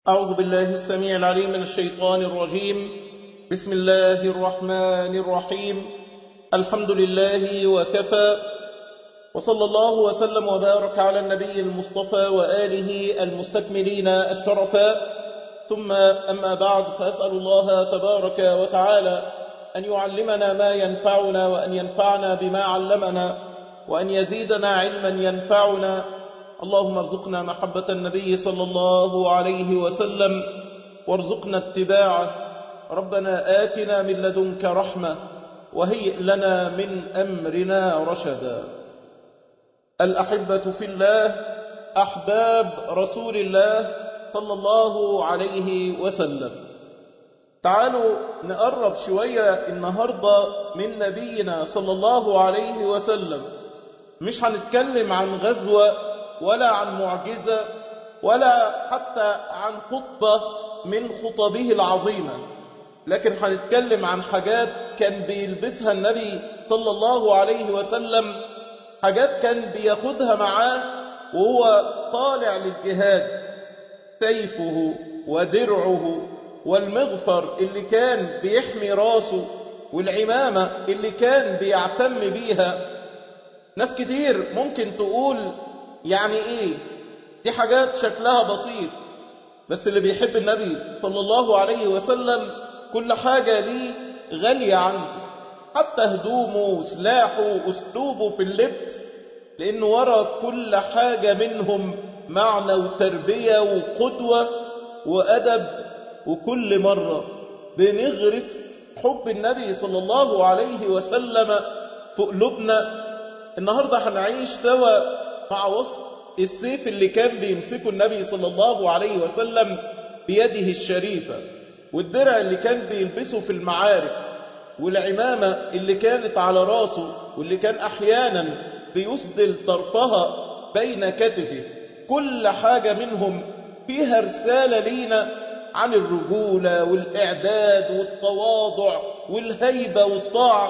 أعوذ بالله السميع العليم من الشيطان الرجيم بسم الله الرحمن الرحيم الحمد لله وكفى وصلى الله وسلم وبارك على النبي المصطفى وآله المستكملين الشرفاء ثم أما بعد فأسأل الله تبارك وتعالى أن يعلمنا ما ينفعنا وأن ينفعنا بما علمنا وأن يزيدنا علما ينفعنا اللهم ارزقنا محبة النبي صلى الله عليه وسلم وارزقنا اتباعه ربنا آتنا من لدنك رحمة وهيئ لنا من أمرنا رشدا الأحبة في الله أحباب رسول الله صلى الله عليه وسلم تعالوا نقرب شوية النهاردة من نبينا صلى الله عليه وسلم مش هنتكلم عن غزوة ولا عن معجزة ولا حتى عن خطبة من خطبه العظيمة لكن هنتكلم عن حاجات كان بيلبسها النبي صلى الله عليه وسلم حاجات كان بياخدها معاه وهو طالع للجهاد سيفه ودرعه والمغفر اللي كان بيحمي راسه والعمامة اللي كان بيعتم بيها ناس كتير ممكن تقول يعني ايه دي حاجات شكلها بسيط بس اللي بيحب النبي صلى الله عليه وسلم كل حاجة ليه غالية عنده حتى هدومه وسلاحه واسلوبه في اللبس لان ورا كل حاجة منهم معنى وتربية وقدوة وأدب وكل مرة بنغرس حب النبي صلى الله عليه وسلم في قلوبنا النهاردة هنعيش سوا مع وصف السيف اللي كان بيمسكه النبي صلى الله عليه وسلم بيده الشريفة والدرع اللي كان بيلبسه في المعارك والعمامة اللي كانت على راسه واللي كان أحيانا بيسدل طرفها بين كتفه كل حاجة منهم فيها رسالة لينا عن الرجولة والإعداد والتواضع والهيبة والطاعة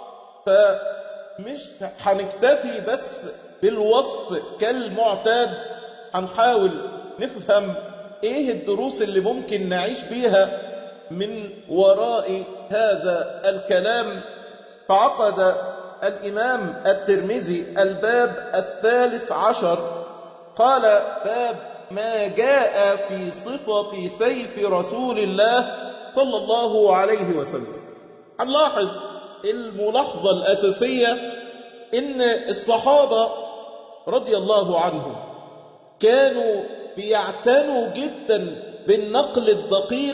فمش هنكتفي بس بالوصف كالمعتاد هنحاول نفهم ايه الدروس اللي ممكن نعيش بيها من وراء هذا الكلام فعقد الإمام الترمذي الباب الثالث عشر قال باب ما جاء في صفة سيف رسول الله صلى الله عليه وسلم هنلاحظ الملاحظة الأساسية إن الصحابة رضي الله عنهم كانوا بيعتنوا جدا بالنقل الدقيق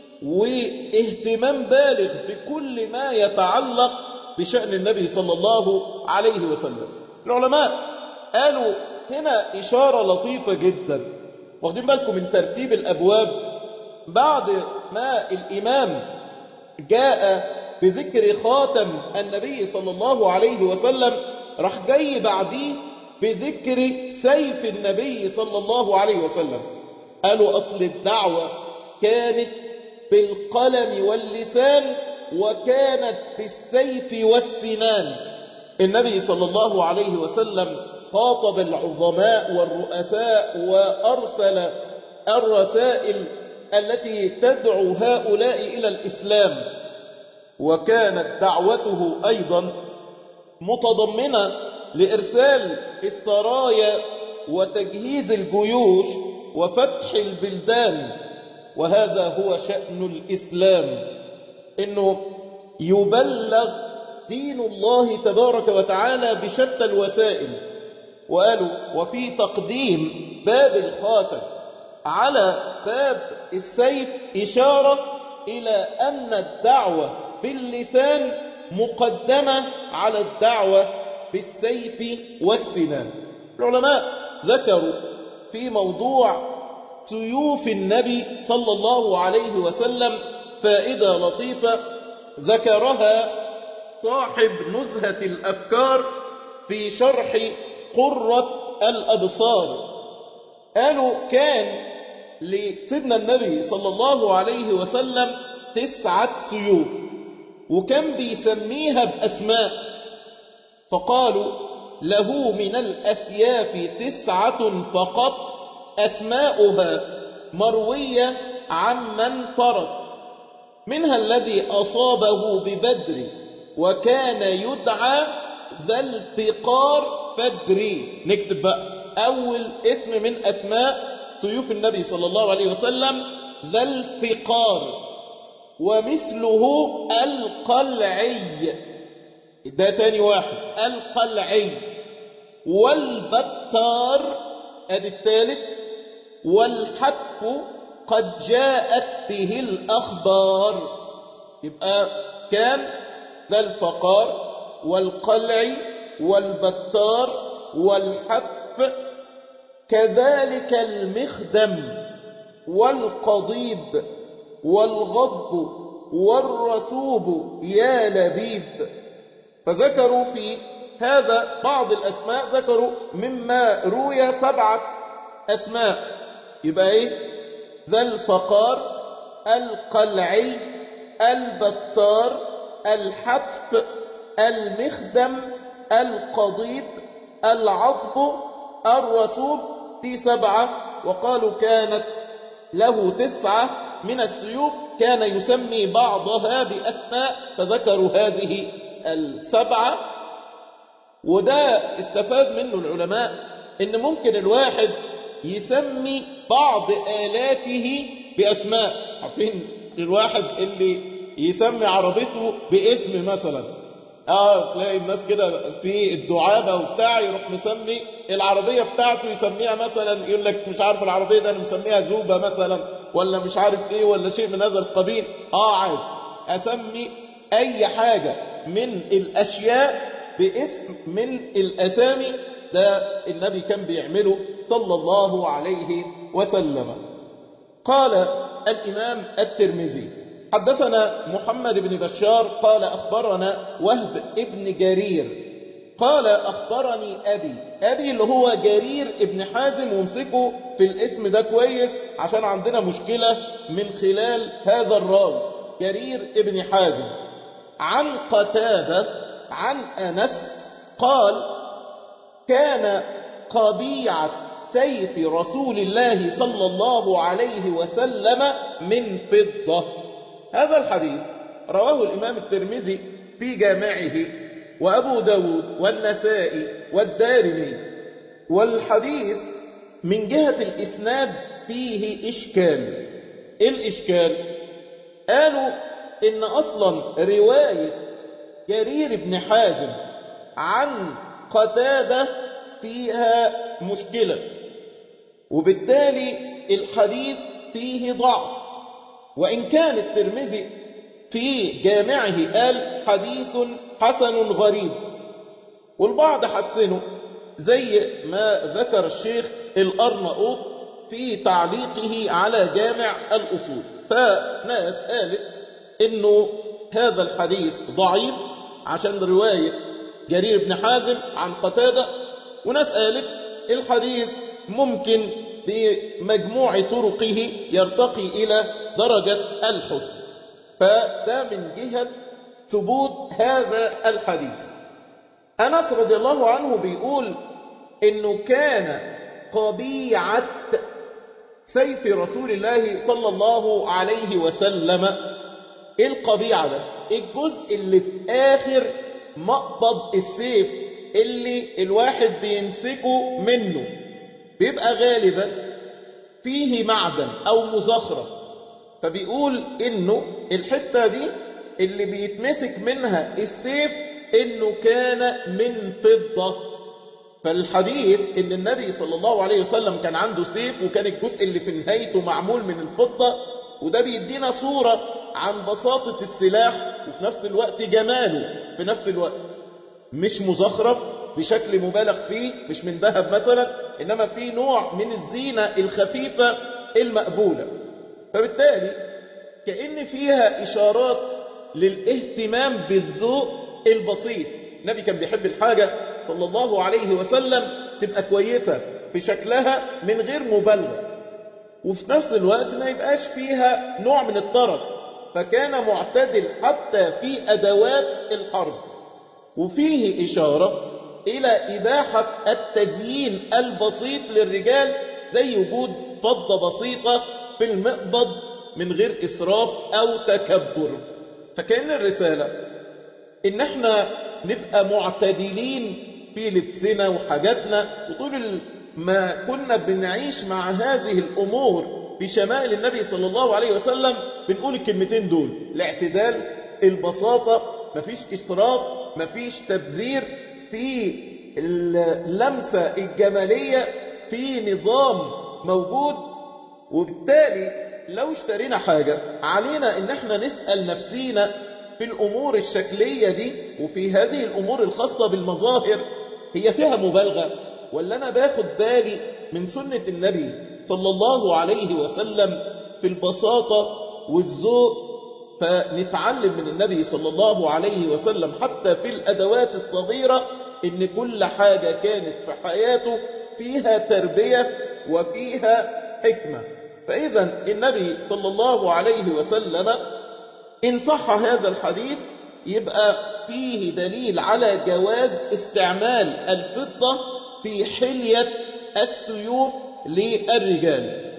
واهتمام بالغ بكل ما يتعلق بشأن النبي صلى الله عليه وسلم العلماء قالوا هنا إشارة لطيفة جدا واخدين بالكم من ترتيب الأبواب بعد ما الإمام جاء بذكر خاتم النبي صلى الله عليه وسلم راح جاي بعديه بذكر سيف النبي صلى الله عليه وسلم قالوا أصل الدعوة كانت بالقلم واللسان وكانت بالسيف والسنان النبي صلى الله عليه وسلم خاطب العظماء والرؤساء وأرسل الرسائل التي تدعو هؤلاء إلى الإسلام وكانت دعوته أيضا متضمنة لإرسال السرايا وتجهيز الجيوش وفتح البلدان وهذا هو شأن الإسلام إنه يبلغ دين الله تبارك وتعالى بشتى الوسائل وقالوا وفي تقديم باب الخاتم على باب السيف إشارة إلى أن الدعوة باللسان مقدمة على الدعوة بالسيف والسنان العلماء ذكروا في موضوع سيوف النبي صلى الله عليه وسلم فائدة لطيفة ذكرها صاحب نزهة الأفكار في شرح قرة الأبصار قالوا كان لسيدنا النبي صلى الله عليه وسلم تسعة سيوف وكان بيسميها بأسماء فقالوا له من الأسياف تسعة فقط أسماؤها مروية عمن فرض منها الذي أصابه ببدر وكان يدعى ذا الفقار فدري نكتب بقى أول اسم من أسماء طيوف النبي صلى الله عليه وسلم ذا الفقار ومثله القلعي ده تاني واحد القلعي والبتار ادي الثالث والحتف قد جاءت به الأخبار يبقى كان ذا الفقار والقلع والبتار والحتف كذلك المخدم والقضيب والغض والرسوب يا لبيب فذكروا في هذا بعض الأسماء ذكروا مما روي سبعة أسماء يبقى إيه ذا الفقار القلعي البتار الحتف المخدم القضيب العطف الرسوب في سبعة وقالوا كانت له تسعة من السيوف كان يسمي بعضها بأسماء فذكروا هذه السبعة وده استفاد منه العلماء ان ممكن الواحد يسمي بعض آلاته بأسماء عارفين الواحد اللي يسمي عربيته باسم مثلا اه تلاقي الناس كده في الدعابة وبتاع يروح مسمي العربية بتاعته يسميها مثلا يقول لك مش عارف العربية ده انا مسميها زوبة مثلا ولا مش عارف ايه ولا شيء من هذا القبيل اه عادي اسمي اي حاجة من الاشياء باسم من الاسامي ده النبي كان بيعمله صلى الله عليه وسلم قال الامام الترمذي حدثنا محمد بن بشار قال أخبرنا وهب ابن جرير قال أخبرني أبي أبي اللي هو جرير ابن حازم ومسكه في الاسم ده كويس عشان عندنا مشكلة من خلال هذا الراوي جرير ابن حازم عن قتادة عن أنس قال كان قبيعة سيف رسول الله صلى الله عليه وسلم من فضة هذا الحديث رواه الإمام الترمذي في جامعه وأبو داود والنسائي والدارمي والحديث من جهة الإسناد فيه إشكال إيه الإشكال قالوا إن أصلا رواية جرير بن حازم عن قتادة فيها مشكلة وبالتالي الحديث فيه ضعف وإن كان الترمذي في جامعه قال حديث حسن غريب والبعض حسنه زي ما ذكر الشيخ الأرنؤوط في تعليقه على جامع الأصول فناس قالت انه هذا الحديث ضعيف عشان رواية جرير بن حازم عن قتادة وناس قالت الحديث ممكن بمجموع طرقه يرتقي إلى درجة الحسن فده من جهة ثبوت هذا الحديث أنس رضي الله عنه بيقول إنه كان قبيعة سيف رسول الله صلى الله عليه وسلم ايه القبيعة ده الجزء اللي في آخر مقبض السيف اللي الواحد بيمسكه منه بيبقى غالبا فيه معدن أو مزخرف فبيقول إنه الحتة دي اللي بيتمسك منها السيف إنه كان من فضة فالحديث إن النبي صلى الله عليه وسلم كان عنده سيف وكان الجزء اللي في نهايته معمول من الفضة وده بيدينا صورة عن بساطة السلاح وفي نفس الوقت جماله في نفس الوقت مش مزخرف بشكل مبالغ فيه مش من ذهب مثلا إنما في نوع من الزينة الخفيفة المقبولة فبالتالي كأن فيها إشارات للاهتمام بالذوق البسيط النبي كان بيحب الحاجة صلى الله عليه وسلم تبقى كويسة في شكلها من غير مبالغة وفي نفس الوقت ما يبقاش فيها نوع من الطرف فكان معتدل حتى في أدوات الحرب وفيه إشارة إلى إباحة التديين البسيط للرجال زي وجود فضة بسيطة في المقبض من غير إسراف أو تكبر فكأن الرسالة إن احنا نبقى معتدلين في لبسنا وحاجاتنا وطول ما كنا بنعيش مع هذه الأمور بشمائل النبي صلى الله عليه وسلم بنقول الكلمتين دول الاعتدال البساطة مفيش إسراف مفيش تبذير في اللمسة الجمالية في نظام موجود وبالتالي لو اشترينا حاجة علينا ان احنا نسأل نفسينا في الامور الشكلية دي وفي هذه الامور الخاصة بالمظاهر هي فيها مبالغة ولا انا باخد بالي من سنة النبي صلى الله عليه وسلم في البساطة والذوق فنتعلم من النبي صلى الله عليه وسلم حتى في الأدوات الصغيرة إن كل حاجة كانت في حياته فيها تربية وفيها حكمة فإذا النبي صلى الله عليه وسلم إن صح هذا الحديث يبقى فيه دليل على جواز استعمال الفضة في حلية السيوف للرجال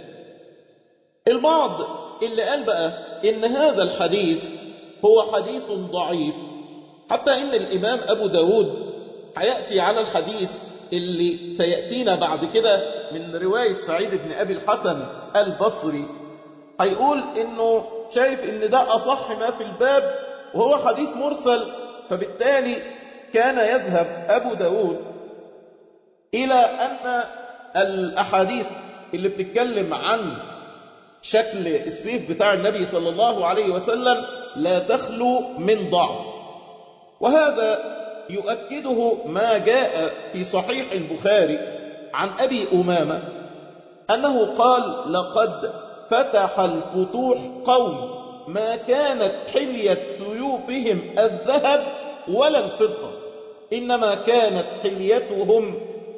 البعض اللي قال بقى إن هذا الحديث هو حديث ضعيف حتى إن الإمام أبو داود هيأتي على الحديث اللي سيأتينا بعد كده من رواية سعيد بن أبي الحسن البصري هيقول إنه شايف إن ده أصح ما في الباب وهو حديث مرسل فبالتالي كان يذهب أبو داود إلى أن الأحاديث اللي بتتكلم عن شكل السيف بتاع النبي صلى الله عليه وسلم لا تخلو من ضعف وهذا يؤكده ما جاء في صحيح البخاري عن أبي أمامة أنه قال لقد فتح الفتوح قوم ما كانت حلية سيوفهم الذهب ولا الفضة إنما كانت حليتهم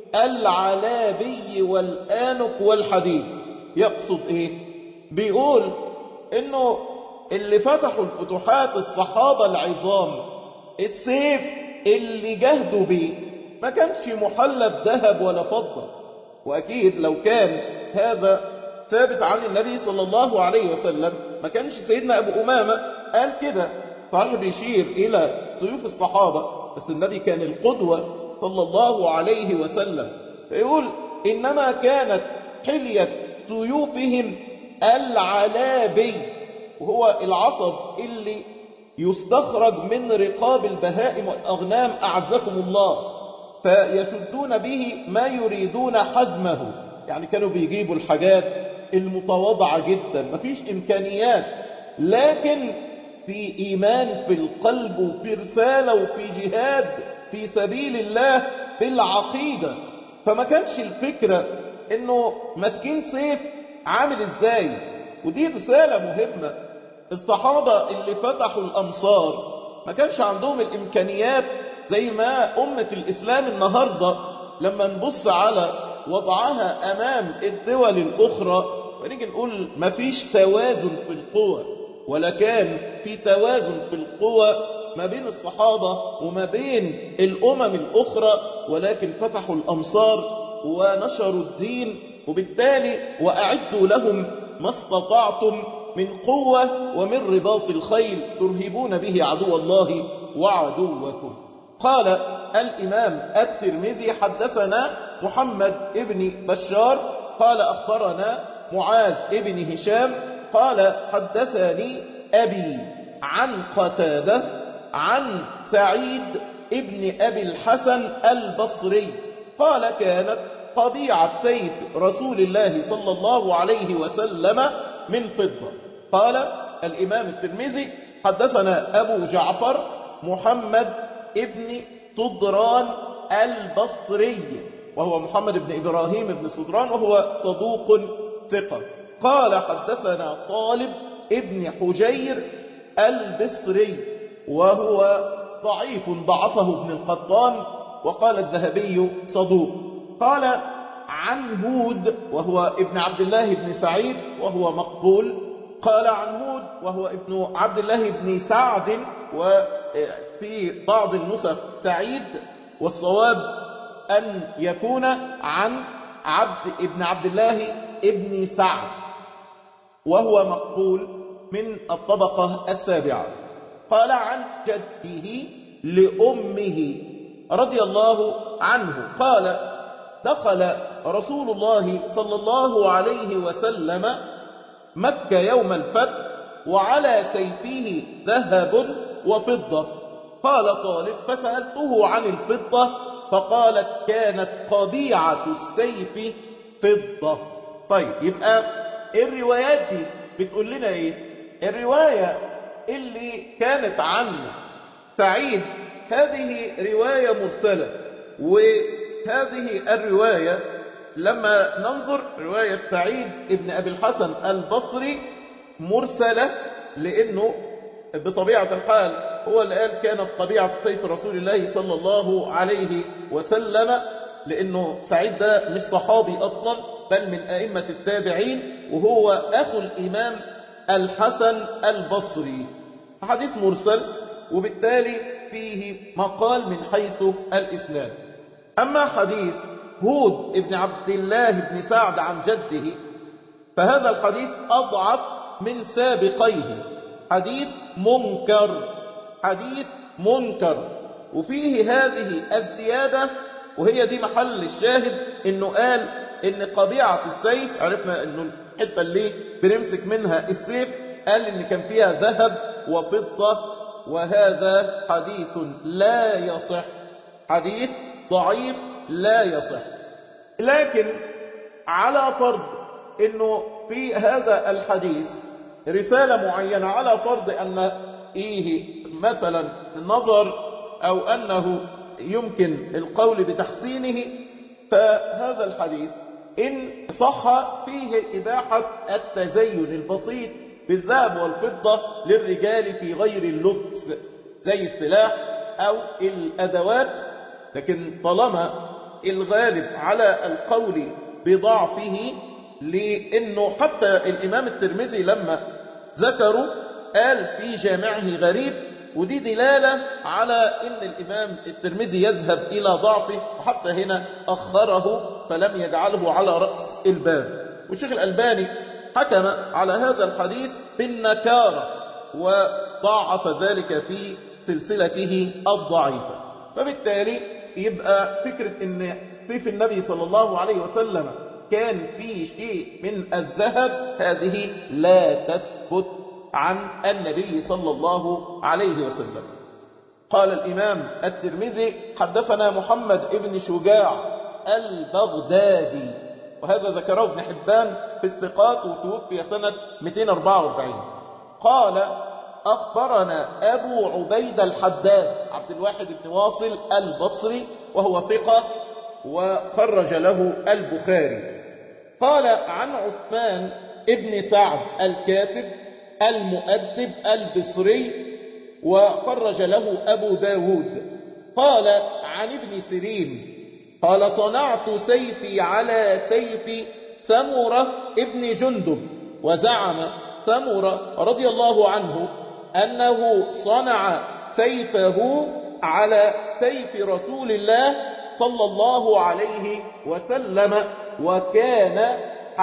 العلابي والآنك والحديد يقصد إيه بيقول إنه اللي فتحوا الفتوحات الصحابة العظام السيف اللي جهدوا بيه ما كانش محلى بذهب ولا فضة وأكيد لو كان هذا ثابت عن النبي صلى الله عليه وسلم ما كانش سيدنا أبو أمامة قال كده صحيح بيشير إلى سيوف الصحابة بس النبي كان القدوة صلى الله عليه وسلم فيقول إنما كانت حلية سيوفهم العلابي وهو العصب اللي يستخرج من رقاب البهائم والأغنام أعزكم الله فيشدون به ما يريدون حزمه يعني كانوا بيجيبوا الحاجات المتواضعة جدا مفيش إمكانيات لكن في إيمان في القلب وفي رسالة وفي جهاد في سبيل الله في العقيدة فما كانش الفكرة انه ماسكين سيف عامل ازاي ودي رسالة مهمة الصحابة اللي فتحوا الأمصار ما كانش عندهم الإمكانيات زي ما أمة الإسلام النهاردة لما نبص على وضعها أمام الدول الأخرى ونيجي نقول ما فيش توازن في القوى ولا كان في توازن في القوى ما بين الصحابة وما بين الأمم الأخرى ولكن فتحوا الأمصار ونشروا الدين وبالتالي وأعدوا لهم ما استطعتم من قوة ومن رباط الخيل ترهبون به عدو الله وعدوكم قال الإمام الترمذي حدثنا محمد ابن بشار قال أخبرنا معاذ ابن هشام قال حدثني أبي عن قتادة عن سعيد ابن أبي الحسن البصري قال كانت طبيعة سيف رسول الله صلى الله عليه وسلم من فضة قال الإمام الترمذي حدثنا أبو جعفر محمد ابن صدران البصري وهو محمد بن إبراهيم بن صدران وهو صدوق ثقة قال حدثنا طالب ابن حجير البصري وهو ضعيف ضعفه ابن القطان وقال الذهبي صدوق قال عن هود وهو ابن عبد الله بن سعيد وهو مقبول قال عن هود وهو ابن عبد الله بن سعد وفي بعض النسخ سعيد والصواب أن يكون عن عبد ابن عبد الله ابن سعد وهو مقبول من الطبقة السابعة قال عن جده لأمه رضي الله عنه قال دخل رسول الله صلى الله عليه وسلم مكة يوم الفتح وعلى سيفه ذهب وفضة قال طالب فسألته عن الفضة فقالت كانت قبيعة السيف فضة طيب يبقى الروايات دي بتقول لنا ايه الرواية اللي كانت عن سعيد هذه رواية مرسلة وهذه الرواية لما ننظر رواية سعيد ابن أبي الحسن البصري مرسلة لأنه بطبيعة الحال هو اللي قال كانت طبيعة سيف رسول الله صلى الله عليه وسلم لأنه سعيد ده مش صحابي أصلا بل من أئمة التابعين وهو أخو الإمام الحسن البصري حديث مرسل وبالتالي فيه مقال من حيث الإسناد أما حديث هود ابن عبد الله بن سعد عن جده فهذا الحديث أضعف من سابقيه حديث منكر حديث منكر وفيه هذه الزيادة وهي دي محل الشاهد انه قال ان قبيعة السيف عرفنا انه الحتة اللي بنمسك منها السيف قال ان كان فيها ذهب وفضة وهذا حديث لا يصح حديث ضعيف لا يصح لكن على فرض انه في هذا الحديث رسالة معينة على فرض ان ايه مثلا نظر او انه يمكن القول بتحسينه فهذا الحديث إن صح فيه إباحة التزين البسيط بالذهب والفضة للرجال في غير اللبس زي السلاح أو الأدوات لكن طالما الغالب على القول بضعفه لأنه حتى الإمام الترمذي لما ذكروا قال في جامعه غريب ودي دلالة على ان الامام الترمذي يذهب الى ضعفه وحتى هنا اخره فلم يجعله على رأس الباب والشيخ الالباني حكم على هذا الحديث بالنكارة وضعف ذلك في سلسلته الضعيفة فبالتالي يبقى فكرة ان سيف النبي صلى الله عليه وسلم كان فيه شيء من الذهب هذه لا تثبت عن النبي صلى الله عليه وسلم قال الإمام الترمذي حدثنا محمد ابن شجاع البغدادي وهذا ذكره ابن حبان في الثقات وتوفي سنة 244 قال أخبرنا أبو عبيد الحداد عبد الواحد بن واصل البصري وهو ثقة وخرج له البخاري قال عن عثمان ابن سعد الكاتب المؤدب البصري وخرج له أبو داود قال عن ابن سيرين قال صنعت سيفي على سيف سمرة ابن جندب وزعم سمرة رضي الله عنه أنه صنع سيفه على سيف رسول الله صلى الله عليه وسلم وكان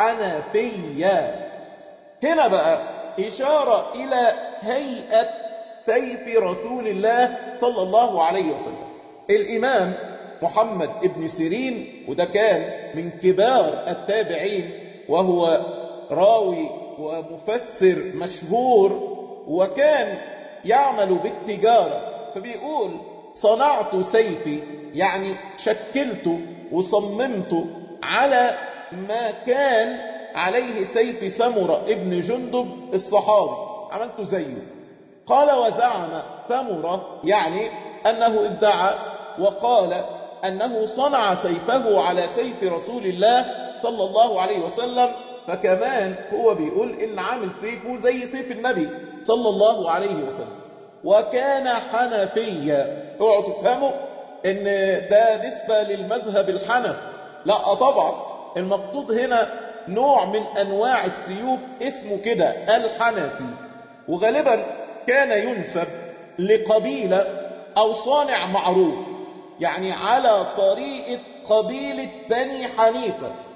حنفيا هنا بقى إشارة إلى هيئة سيف رسول الله صلى الله عليه وسلم الإمام محمد ابن سيرين وده كان من كبار التابعين وهو راوي ومفسر مشهور وكان يعمل بالتجارة فبيقول صنعت سيفي يعني شكلته وصممته على ما كان عليه سيف سمرة ابن جندب الصحابي عملت زيه قال وزعم سمرة يعني أنه ادعى وقال أنه صنع سيفه على سيف رسول الله صلى الله عليه وسلم فكمان هو بيقول إن عامل سيفه زي سيف النبي صلى الله عليه وسلم وكان حنفيا اوعوا تفهموا ان ده نسبة للمذهب الحنف لا طبعا المقصود هنا نوع من انواع السيوف اسمه كده الحنفي وغالبا كان ينسب لقبيلة او صانع معروف يعني على طريقة قبيلة بني حنيفة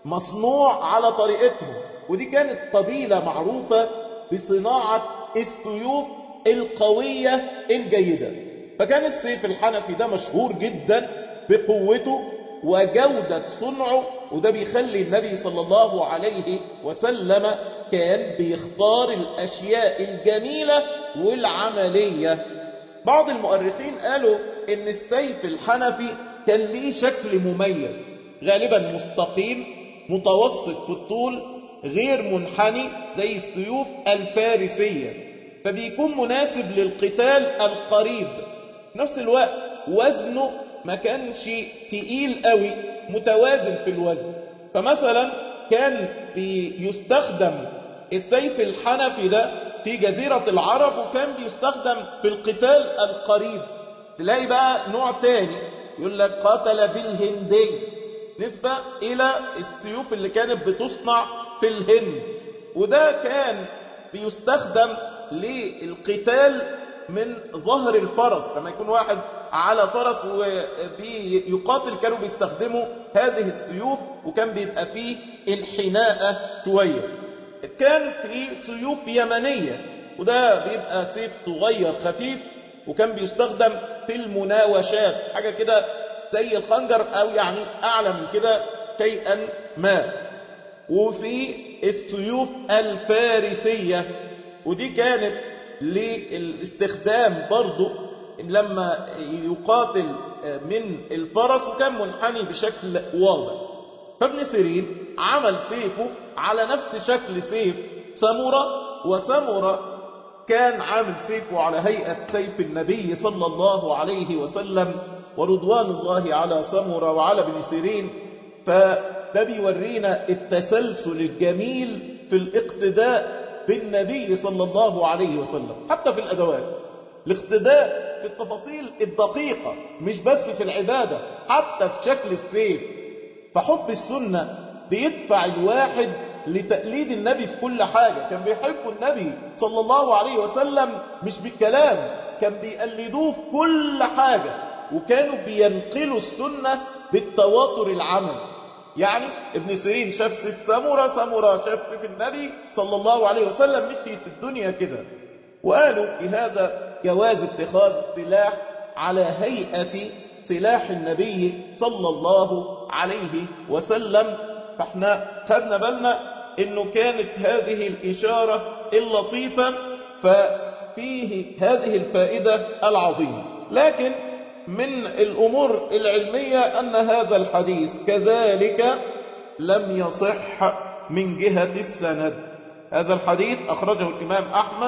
مصنوع على طريقتهم ودي كانت قبيلة معروفة بصناعة السيوف القوية الجيدة فكان السيف الحنفي ده مشهور جدا بقوته وجودة صنعه وده بيخلي النبي صلى الله عليه وسلم كان بيختار الأشياء الجميلة والعملية بعض المؤرخين قالوا ان السيف الحنفي كان ليه شكل مميز غالبا مستقيم متوسط في الطول غير منحني زي السيوف الفارسية فبيكون مناسب للقتال القريب في نفس الوقت وزنه ما كانش تقيل قوي متوازن في الوزن فمثلا كان بيستخدم السيف الحنفي ده في جزيرة العرب وكان بيستخدم في القتال القريب تلاقي بقى نوع تاني يقول لك قاتل بالهندي نسبة إلى السيوف اللي كانت بتصنع في الهند وده كان بيستخدم للقتال من ظهر الفرس لما يكون واحد على فرس ويقاتل كانوا بيستخدموا هذه السيوف وكان بيبقى فيه انحناء شوية كان في سيوف يمنية وده بيبقى سيف صغير خفيف وكان بيستخدم في المناوشات حاجة كده زي الخنجر او يعني اعلى من كده شيئا ما وفي السيوف الفارسية ودي كانت للاستخدام برضو لما يقاتل من الفرس وكان منحني بشكل واضح فابن سيرين عمل سيفه على نفس شكل سيف سمرة وسمرة كان عامل سيفه على هيئة سيف النبي صلى الله عليه وسلم ورضوان الله على سمرة وعلى ابن سيرين فده بيورينا التسلسل الجميل في الاقتداء بالنبي صلى الله عليه وسلم حتى في الأدوات الاقتداء في التفاصيل الدقيقة مش بس في العبادة حتى في شكل السيف فحب السنة بيدفع الواحد لتقليد النبي في كل حاجة كان بيحبوا النبي صلى الله عليه وسلم مش بالكلام كان بيقلدوه في كل حاجة وكانوا بينقلوا السنة بالتواتر العملي يعني ابن سيرين شاف سيف سمرة سمرة شاف سيف النبي صلى الله عليه وسلم مشي في الدنيا كده وقالوا في هذا جواز اتخاذ السلاح على هيئة سلاح النبي صلى الله عليه وسلم فاحنا خدنا بالنا انه كانت هذه الاشارة اللطيفة ففيه هذه الفائدة العظيمة لكن من الامور العلمية ان هذا الحديث كذلك لم يصح من جهة السند هذا الحديث اخرجه الامام احمد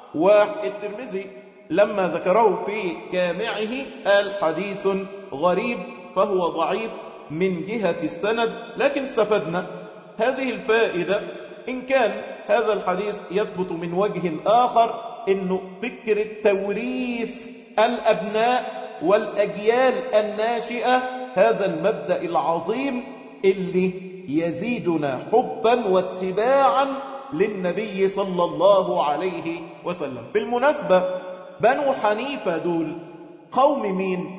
والترمذي لما ذكره في جامعه قال حديث غريب فهو ضعيف من جهة السند لكن استفدنا هذه الفائدة إن كان هذا الحديث يثبت من وجه آخر إنه فكرة توريث الأبناء والأجيال الناشئة هذا المبدأ العظيم اللي يزيدنا حبا واتباعا للنبي صلى الله عليه وسلم بالمناسبة بنو حنيفة دول قوم مين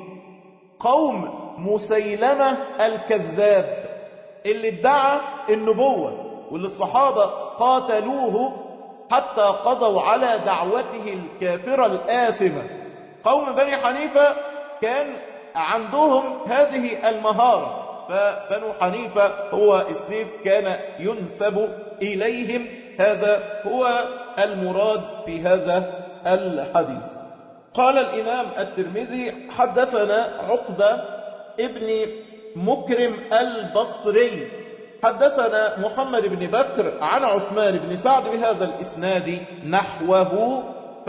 قوم مسيلمة الكذاب اللي ادعى النبوة واللي الصحابة قاتلوه حتى قضوا على دعوته الكافرة الآثمة قوم بني حنيفة كان عندهم هذه المهارة فبنو حنيفة هو السيف كان ينسب إليهم هذا هو المراد في هذا الحديث قال الإمام الترمذي حدثنا عقبة ابن مكرم البصري حدثنا محمد بن بكر عن عثمان بن سعد بهذا الإسناد نحوه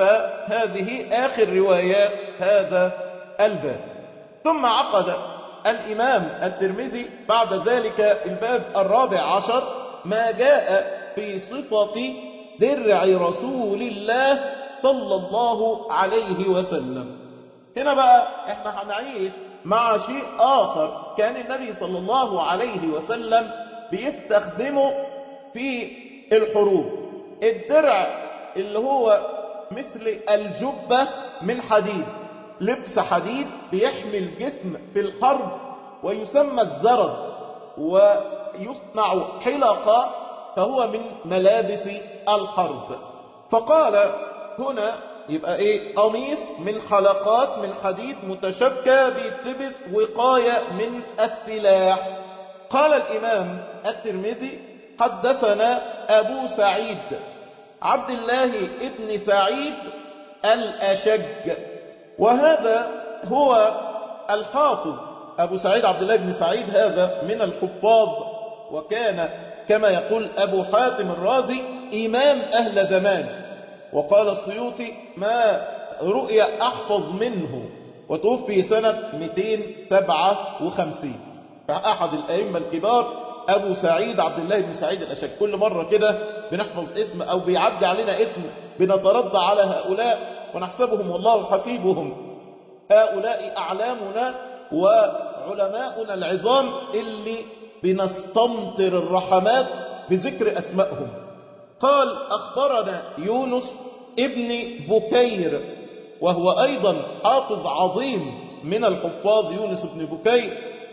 فهذه آخر روايات هذا الباب ثم عقد الإمام الترمذي بعد ذلك الباب الرابع عشر ما جاء في صفة درع رسول الله صلى الله عليه وسلم هنا بقى احنا هنعيش مع شيء آخر كان النبي صلى الله عليه وسلم بيستخدمه في الحروب الدرع اللي هو مثل الجبة من حديد لبس حديد بيحمي الجسم في الحرب ويسمى الزرد ويصنع حلقة فهو من ملابس الحرب فقال هنا يبقى ايه قميص من حلقات من حديد متشبكة بيتلبس وقاية من السلاح قال الإمام الترمذي حدثنا أبو سعيد عبد الله ابن سعيد الأشج وهذا هو الحافظ أبو سعيد عبد الله بن سعيد هذا من الحفاظ وكان كما يقول أبو حاتم الرازي إمام أهل زمان وقال السيوطي ما رؤي أحفظ منه وتوفي سنة 257 فأحد الأئمة الكبار أبو سعيد عبد الله بن سعيد الأشك كل مرة كده بنحفظ اسم أو بيعدي علينا اسم بنترضى على هؤلاء ونحسبهم والله حسيبهم هؤلاء أعلامنا وعلماؤنا العظام اللي بنستمطر الرحمات بذكر أسمائهم قال أخبرنا يونس ابن بكير وهو أيضا حافظ عظيم من الحفاظ يونس بن بكير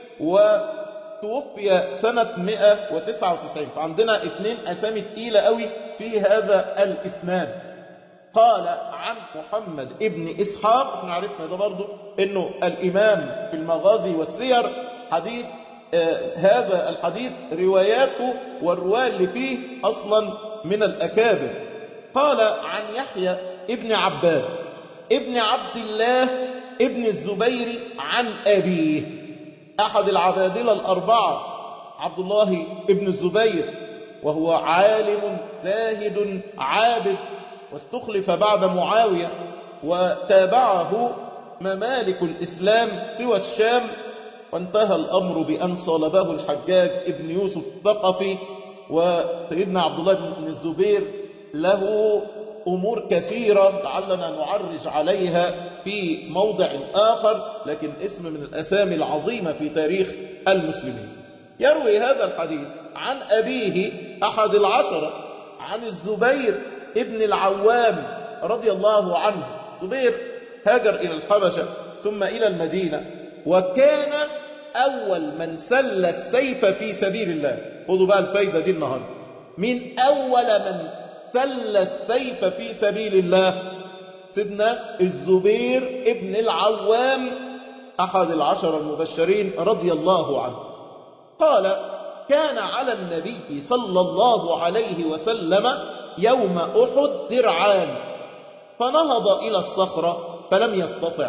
وتوفي سنة 199 فعندنا اثنين أسامي تقيلة قوي في هذا الإسناد قال عن محمد ابن إسحاق احنا عرفنا ده برضو انه الإمام في المغازي والسير حديث آه هذا الحديث رواياته والرواية اللي فيه أصلا من الأكابر قال عن يحيى ابن عباد ابن عبد الله ابن الزبير عن أبيه أحد العبادلة الأربعة عبد الله ابن الزبير وهو عالم زاهد عابد واستخلف بعد معاوية وتابعه ممالك الإسلام سوى الشام وانتهى الأمر بأن صلبه الحجاج ابن يوسف الثقفي وسيدنا عبد الله بن الزبير له أمور كثيرة لعلنا نعرج عليها في موضع آخر لكن اسم من الأسامي العظيمة في تاريخ المسلمين يروي هذا الحديث عن أبيه أحد العشرة عن الزبير ابن العوام رضي الله عنه زبير هاجر إلى الحبشة ثم إلى المدينة وكان أول من سل السيف في سبيل الله خذوا بقى الفايدة دي النهاردة من أول من سل السيف في سبيل الله سيدنا الزبير ابن العوام أحد العشر المبشرين رضي الله عنه قال كان على النبي صلى الله عليه وسلم يوم أحد درعان فنهض إلى الصخرة فلم يستطع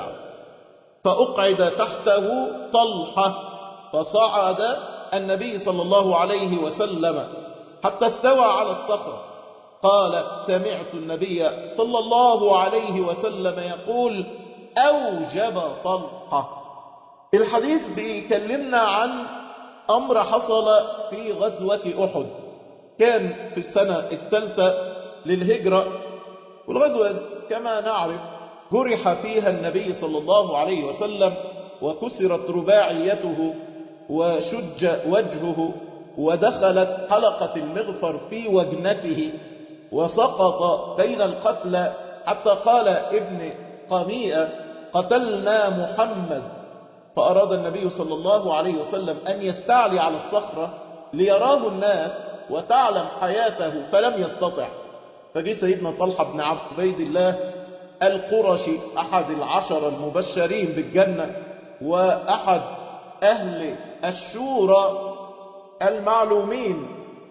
فأقعد تحته طلحة فصعد النبي صلى الله عليه وسلم حتى استوى على الصخرة قال سمعت النبي صلى الله عليه وسلم يقول أوجب طلقة الحديث بيكلمنا عن أمر حصل في غزوة أحد كان في السنة الثالثة للهجرة والغزوة كما نعرف جرح فيها النبي صلى الله عليه وسلم وكسرت رباعيته وشج وجهه ودخلت حلقة المغفر في وجنته وسقط بين القتلى حتى قال ابن قميئة قتلنا محمد فأراد النبي صلى الله عليه وسلم أن يستعلي على الصخرة ليراه الناس وتعلم حياته فلم يستطع فجي سيدنا طلحة بن عبيد الله القرشي أحد العشر المبشرين بالجنة وأحد أهل الشورى المعلومين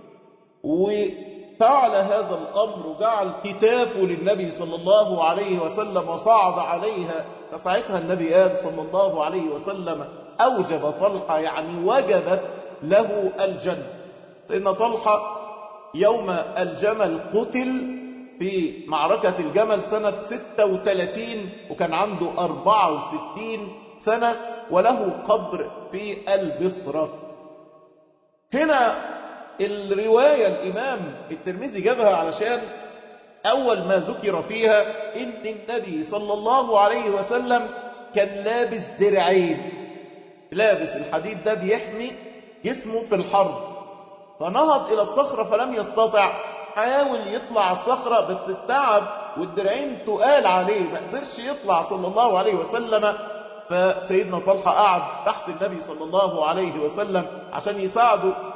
وفعل هذا الأمر وجعل كتافه للنبي صلى الله عليه وسلم وصعد عليها فساعتها النبي قال صلى الله عليه وسلم أوجب طلحة يعني وجبت له الجنة سيدنا طلحة يوم الجمل قتل في معركة الجمل سنة 36 وكان عنده 64 سنة وله قبر في البصرة هنا الرواية الإمام الترمذي جابها علشان أول ما ذكر فيها إن النبي صلى الله عليه وسلم كان لابس درعين لابس الحديد ده بيحمي جسمه في الحرب فنهض إلى الصخرة فلم يستطع حاول يطلع الصخرة بس التعب والدرعين تقال عليه ما قدرش يطلع صلى الله عليه وسلم فسيدنا طلحة قعد تحت النبي صلى الله عليه وسلم عشان يساعده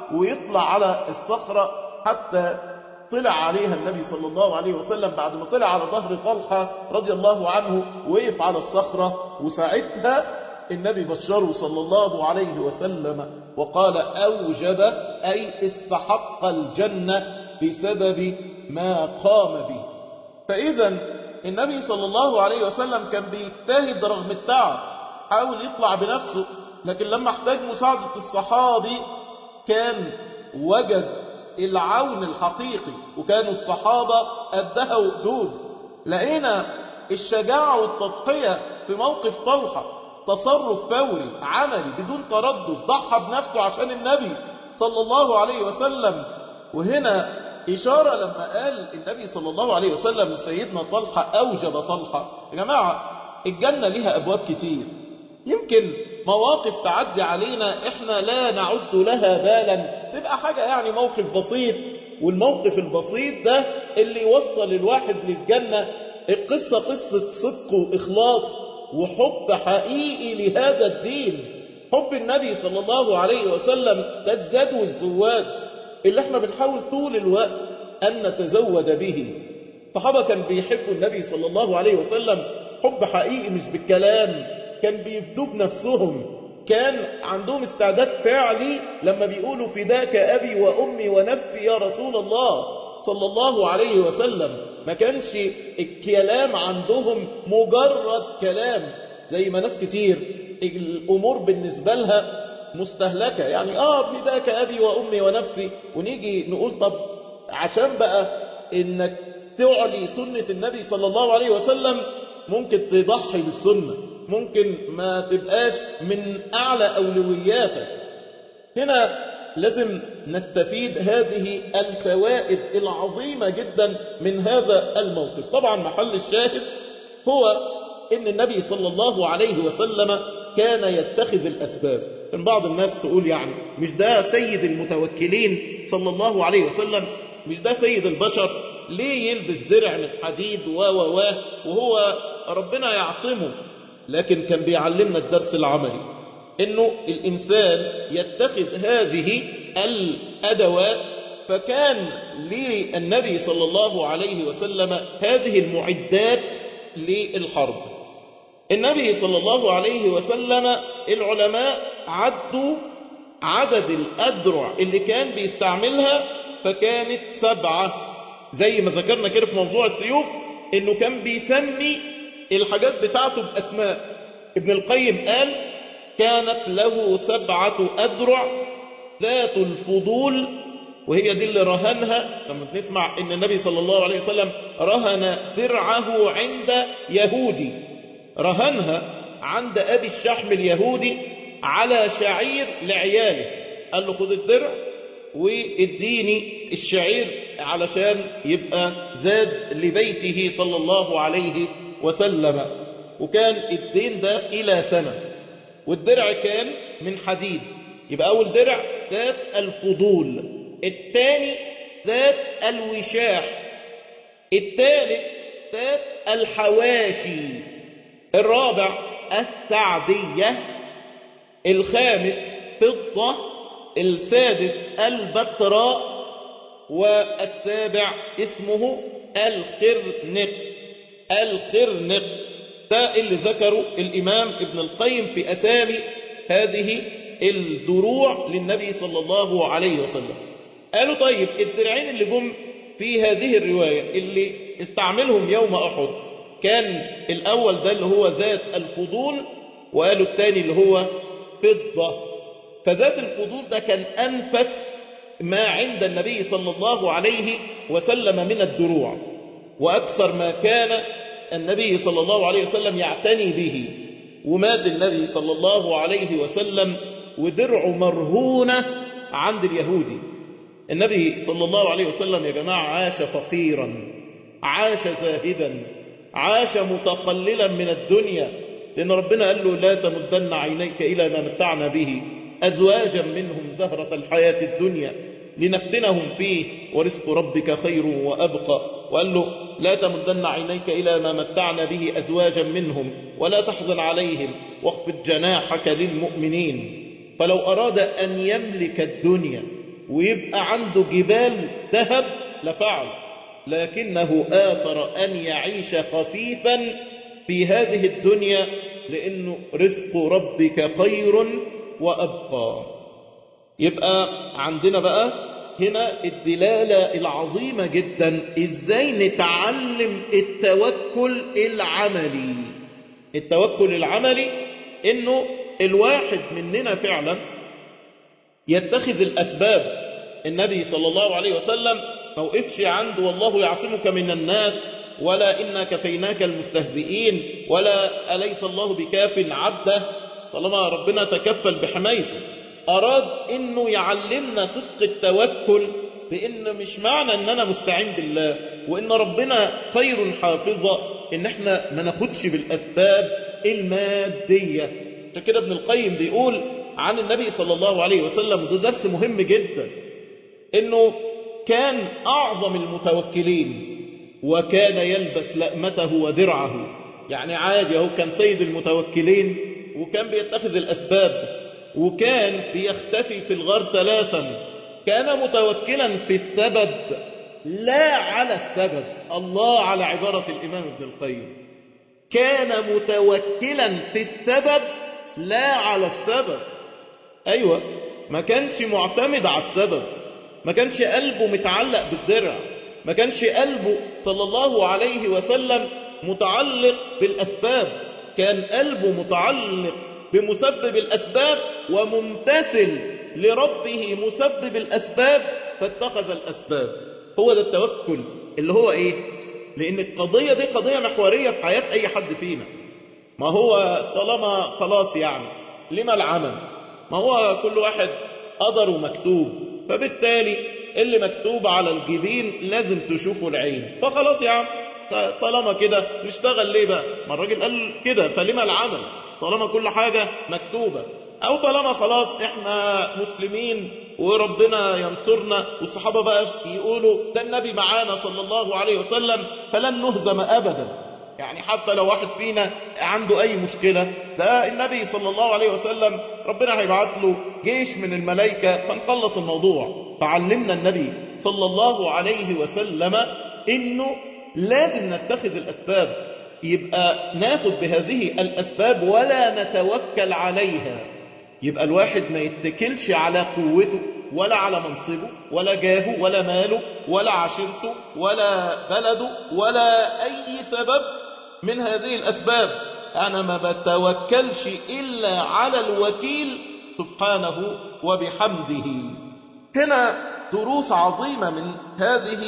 ويطلع على الصخرة حتى طلع عليها النبي صلى الله عليه وسلم بعد ما طلع على ظهر طلحة رضي الله عنه وقف على الصخرة وساعتها النبي بشره صلى الله عليه وسلم وقال أوجب أي استحق الجنة بسبب ما قام به فإذا النبي صلى الله عليه وسلم كان بيجتهد رغم التعب حاول يطلع بنفسه لكن لما احتاج مساعدة الصحابي كان وجد العون الحقيقي وكانوا الصحابة قدها وقدود لقينا الشجاعة والتضحية في موقف طلحة تصرف فوري عملي بدون تردد ضحى بنفسه عشان النبي صلى الله عليه وسلم وهنا إشارة لما قال النبي صلى الله عليه وسلم لسيدنا طلحة أوجب طلحة يا جماعة الجنة لها أبواب كتير يمكن مواقف تعدي علينا احنا لا نعد لها بالا تبقى حاجة يعني موقف بسيط والموقف البسيط ده اللي يوصل الواحد للجنة القصة قصة صدق وإخلاص وحب حقيقي لهذا الدين حب النبي صلى الله عليه وسلم ده الزاد والزواد اللي احنا بنحاول طول الوقت أن نتزود به صحابة كان بيحبوا النبي صلى الله عليه وسلم حب حقيقي مش بالكلام كان بيفدوا بنفسهم كان عندهم استعداد فعلي لما بيقولوا فداك أبي وأمي ونفسي يا رسول الله صلى الله عليه وسلم ما كانش الكلام عندهم مجرد كلام زي ما ناس كتير الأمور بالنسبة لها مستهلكة يعني آه فداك أبي وأمي ونفسي ونيجي نقول طب عشان بقى إنك تعلي سنة النبي صلى الله عليه وسلم ممكن تضحي بالسنة ممكن ما تبقاش من أعلى أولوياتك هنا لازم نستفيد هذه الفوائد العظيمة جدا من هذا الموقف طبعا محل الشاهد هو ان النبي صلى الله عليه وسلم كان يتخذ الأسباب من بعض الناس تقول يعني مش ده سيد المتوكلين صلى الله عليه وسلم مش ده سيد البشر ليه يلبس درع من حديد و و و وهو ربنا يعصمه لكن كان بيعلمنا الدرس العملي انه الانسان يتخذ هذه الادوات فكان للنبي صلى الله عليه وسلم هذه المعدات للحرب النبي صلى الله عليه وسلم العلماء عدوا عدد الأدرع اللي كان بيستعملها فكانت سبعة زي ما ذكرنا كده في موضوع السيوف انه كان بيسمي الحاجات بتاعته بأسماء ابن القيم قال كانت له سبعة أدرع ذات الفضول وهي دي اللي رهنها لما نسمع ان النبي صلى الله عليه وسلم رهن درعه عند يهودي رهنها عند أبي الشحم اليهودي على شعير لعياله قال له خد الدرع واديني الشعير علشان يبقى زاد لبيته صلى الله عليه وسلم وكان الدين ده إلى سنة والدرع كان من حديد يبقى أول درع ذات الفضول الثاني ذات الوشاح الثالث ذات الحواشي الرابع السعدية الخامس فضة السادس البتراء والسابع اسمه الخرنق الخرنق ده اللي ذكره الإمام ابن القيم في أسامي هذه الدروع للنبي صلى الله عليه وسلم قالوا طيب الدرعين اللي جم في هذه الرواية اللي استعملهم يوم أحد كان الأول ده اللي هو ذات الفضول وقالوا الثاني اللي هو فضة فذات الفضول ده كان أنفس ما عند النبي صلى الله عليه وسلم من الدروع وأكثر ما كان النبي صلى الله عليه وسلم يعتني به ومات النبي صلى الله عليه وسلم ودرعه مرهونة عند اليهودي النبي صلى الله عليه وسلم يا جماعة عاش فقيرا عاش زاهدا عاش متقللا من الدنيا لأن ربنا قال له لا تمدن عينيك إلى ما متعنا به أزواجا منهم زهرة الحياة الدنيا لنفتنهم فيه ورزق ربك خير وأبقى وقال له لا تمدن عينيك إلى ما متعنا به أزواجا منهم ولا تحزن عليهم واخفض جناحك للمؤمنين فلو أراد أن يملك الدنيا ويبقى عنده جبال ذهب لفعل لكنه آثر أن يعيش خفيفا في هذه الدنيا لأنه رزق ربك خير وأبقى يبقى عندنا بقى هنا الدلالة العظيمة جدا ازاي نتعلم التوكل العملي التوكل العملي انه الواحد مننا فعلا يتخذ الاسباب النبي صلى الله عليه وسلم ما وقفش عنده والله يعصمك من الناس ولا إنا كفيناك المستهزئين ولا أليس الله بكاف عبده طالما ربنا تكفل بحمايته أراد إنه يعلمنا صدق التوكل بإن مش معنى إن أنا مستعين بالله وإن ربنا خير حافظة إن إحنا ما ناخدش بالأسباب المادية عشان كده ابن القيم بيقول عن النبي صلى الله عليه وسلم وده درس مهم جدا إنه كان أعظم المتوكلين وكان يلبس لأمته ودرعه يعني عادي هو كان سيد المتوكلين وكان بيتخذ الأسباب وكان بيختفي في الغار ثلاثا كان متوكلا في السبب لا على السبب الله على عبارة الإمام ابن القيم كان متوكلا في السبب لا على السبب أيوة ما كانش معتمد على السبب ما كانش قلبه متعلق بالدرع ما كانش قلبه صلى الله عليه وسلم متعلق بالأسباب كان قلبه متعلق بمسبب الأسباب وممتثل لربه مسبب الأسباب فاتخذ الأسباب هو ده التوكل اللي هو إيه لأن القضية دي قضية محورية في حياة أي حد فينا ما هو طالما خلاص يعني لما العمل ما هو كل واحد قدره مكتوب فبالتالي اللي مكتوب على الجبين لازم تشوفه العين فخلاص يا عم طالما كده نشتغل ليه بقى ما الراجل قال كده فلما العمل طالما كل حاجة مكتوبة او طالما خلاص احنا مسلمين وربنا ينصرنا والصحابة بقى يقولوا ده النبي معانا صلى الله عليه وسلم فلن نهزم ابدا يعني حتى لو واحد فينا عنده اي مشكلة ده النبي صلى الله عليه وسلم ربنا هيبعت له جيش من الملائكة فنخلص الموضوع فعلمنا النبي صلى الله عليه وسلم انه لازم نتخذ الاسباب يبقى ناخد بهذه الاسباب ولا نتوكل عليها يبقى الواحد ما يتكلش على قوته ولا على منصبه ولا جاهه ولا ماله ولا عشيرته ولا بلده ولا أي سبب من هذه الأسباب أنا ما بتوكلش إلا على الوكيل سبحانه وبحمده هنا دروس عظيمة من هذه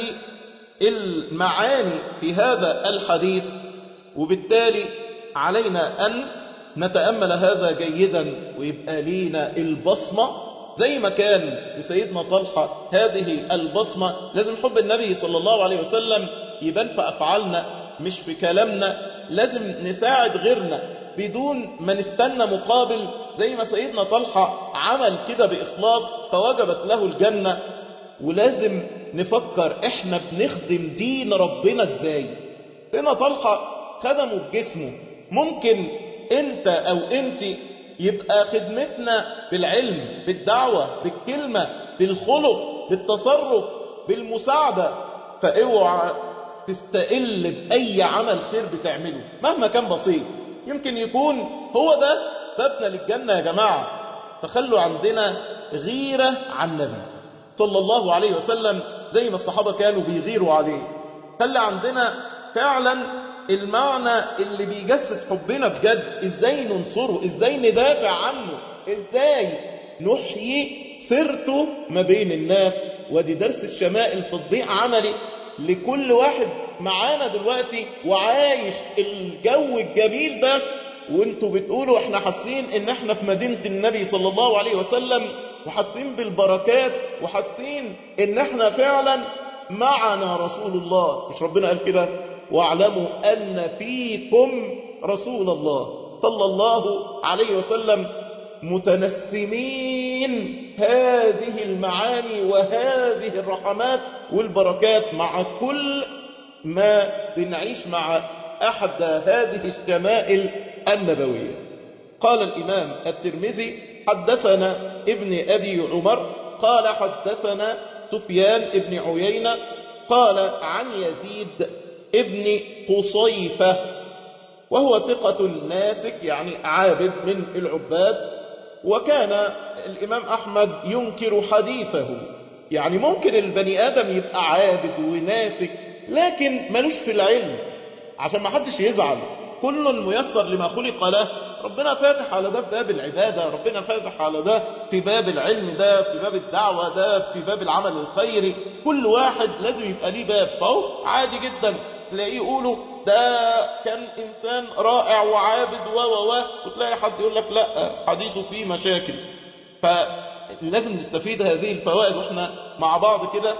المعاني في هذا الحديث وبالتالي علينا أن نتأمل هذا جيدا ويبقى لينا البصمة زي ما كان لسيدنا طلحة هذه البصمة لازم حب النبي صلى الله عليه وسلم يبان في أفعالنا مش في كلامنا لازم نساعد غيرنا بدون ما نستنى مقابل زي ما سيدنا طلحة عمل كده بإخلاص فوجبت له الجنة ولازم نفكر احنا بنخدم دين ربنا ازاي سيدنا طلحة خدمه بجسمه ممكن انت او انت يبقى خدمتنا بالعلم بالدعوة بالكلمة بالخلق بالتصرف بالمساعدة فاوعى تستقل بأي عمل خير بتعمله مهما كان بسيط يمكن يكون هو ده بابنا للجنة يا جماعة فخلوا عندنا غيرة عن النبي صلى الله عليه وسلم زي ما الصحابة كانوا بيغيروا عليه خلي عندنا فعلا المعنى اللي بيجسد حبنا بجد ازاي ننصره ازاي ندافع عنه ازاي نحيي سيرته ما بين الناس ودي درس الشمائل تطبيق عملي لكل واحد معانا دلوقتي وعايش الجو الجميل ده وانتوا بتقولوا احنا حاسين ان احنا في مدينة النبي صلى الله عليه وسلم وحاسين بالبركات وحاسين ان احنا فعلا معنا رسول الله مش ربنا قال كده واعلموا ان فيكم رسول الله صلى الله عليه وسلم متنسمين هذه المعاني وهذه الرحمات والبركات مع كل ما بنعيش مع أحد هذه الشمائل النبوية قال الإمام الترمذي حدثنا ابن أبي عمر قال حدثنا سفيان ابن عيينة قال عن يزيد ابن قصيفة وهو ثقة ناسك يعني عابد من العباد وكان الإمام أحمد ينكر حديثه يعني ممكن البني آدم يبقى عابد وناسك لكن ملوش في العلم عشان ما حدش يزعل كل ميسر لما خلق له ربنا فاتح على ده في باب العبادة ربنا فاتح على ده في باب العلم ده في باب الدعوة ده في باب العمل الخيري كل واحد لازم يبقى ليه باب فهو عادي جدا تلاقيه يقولوا ده كان إنسان رائع وعابد و و و وتلاقي حد يقول لك لا حديثه فيه مشاكل فلازم نستفيد هذه الفوائد واحنا مع بعض كده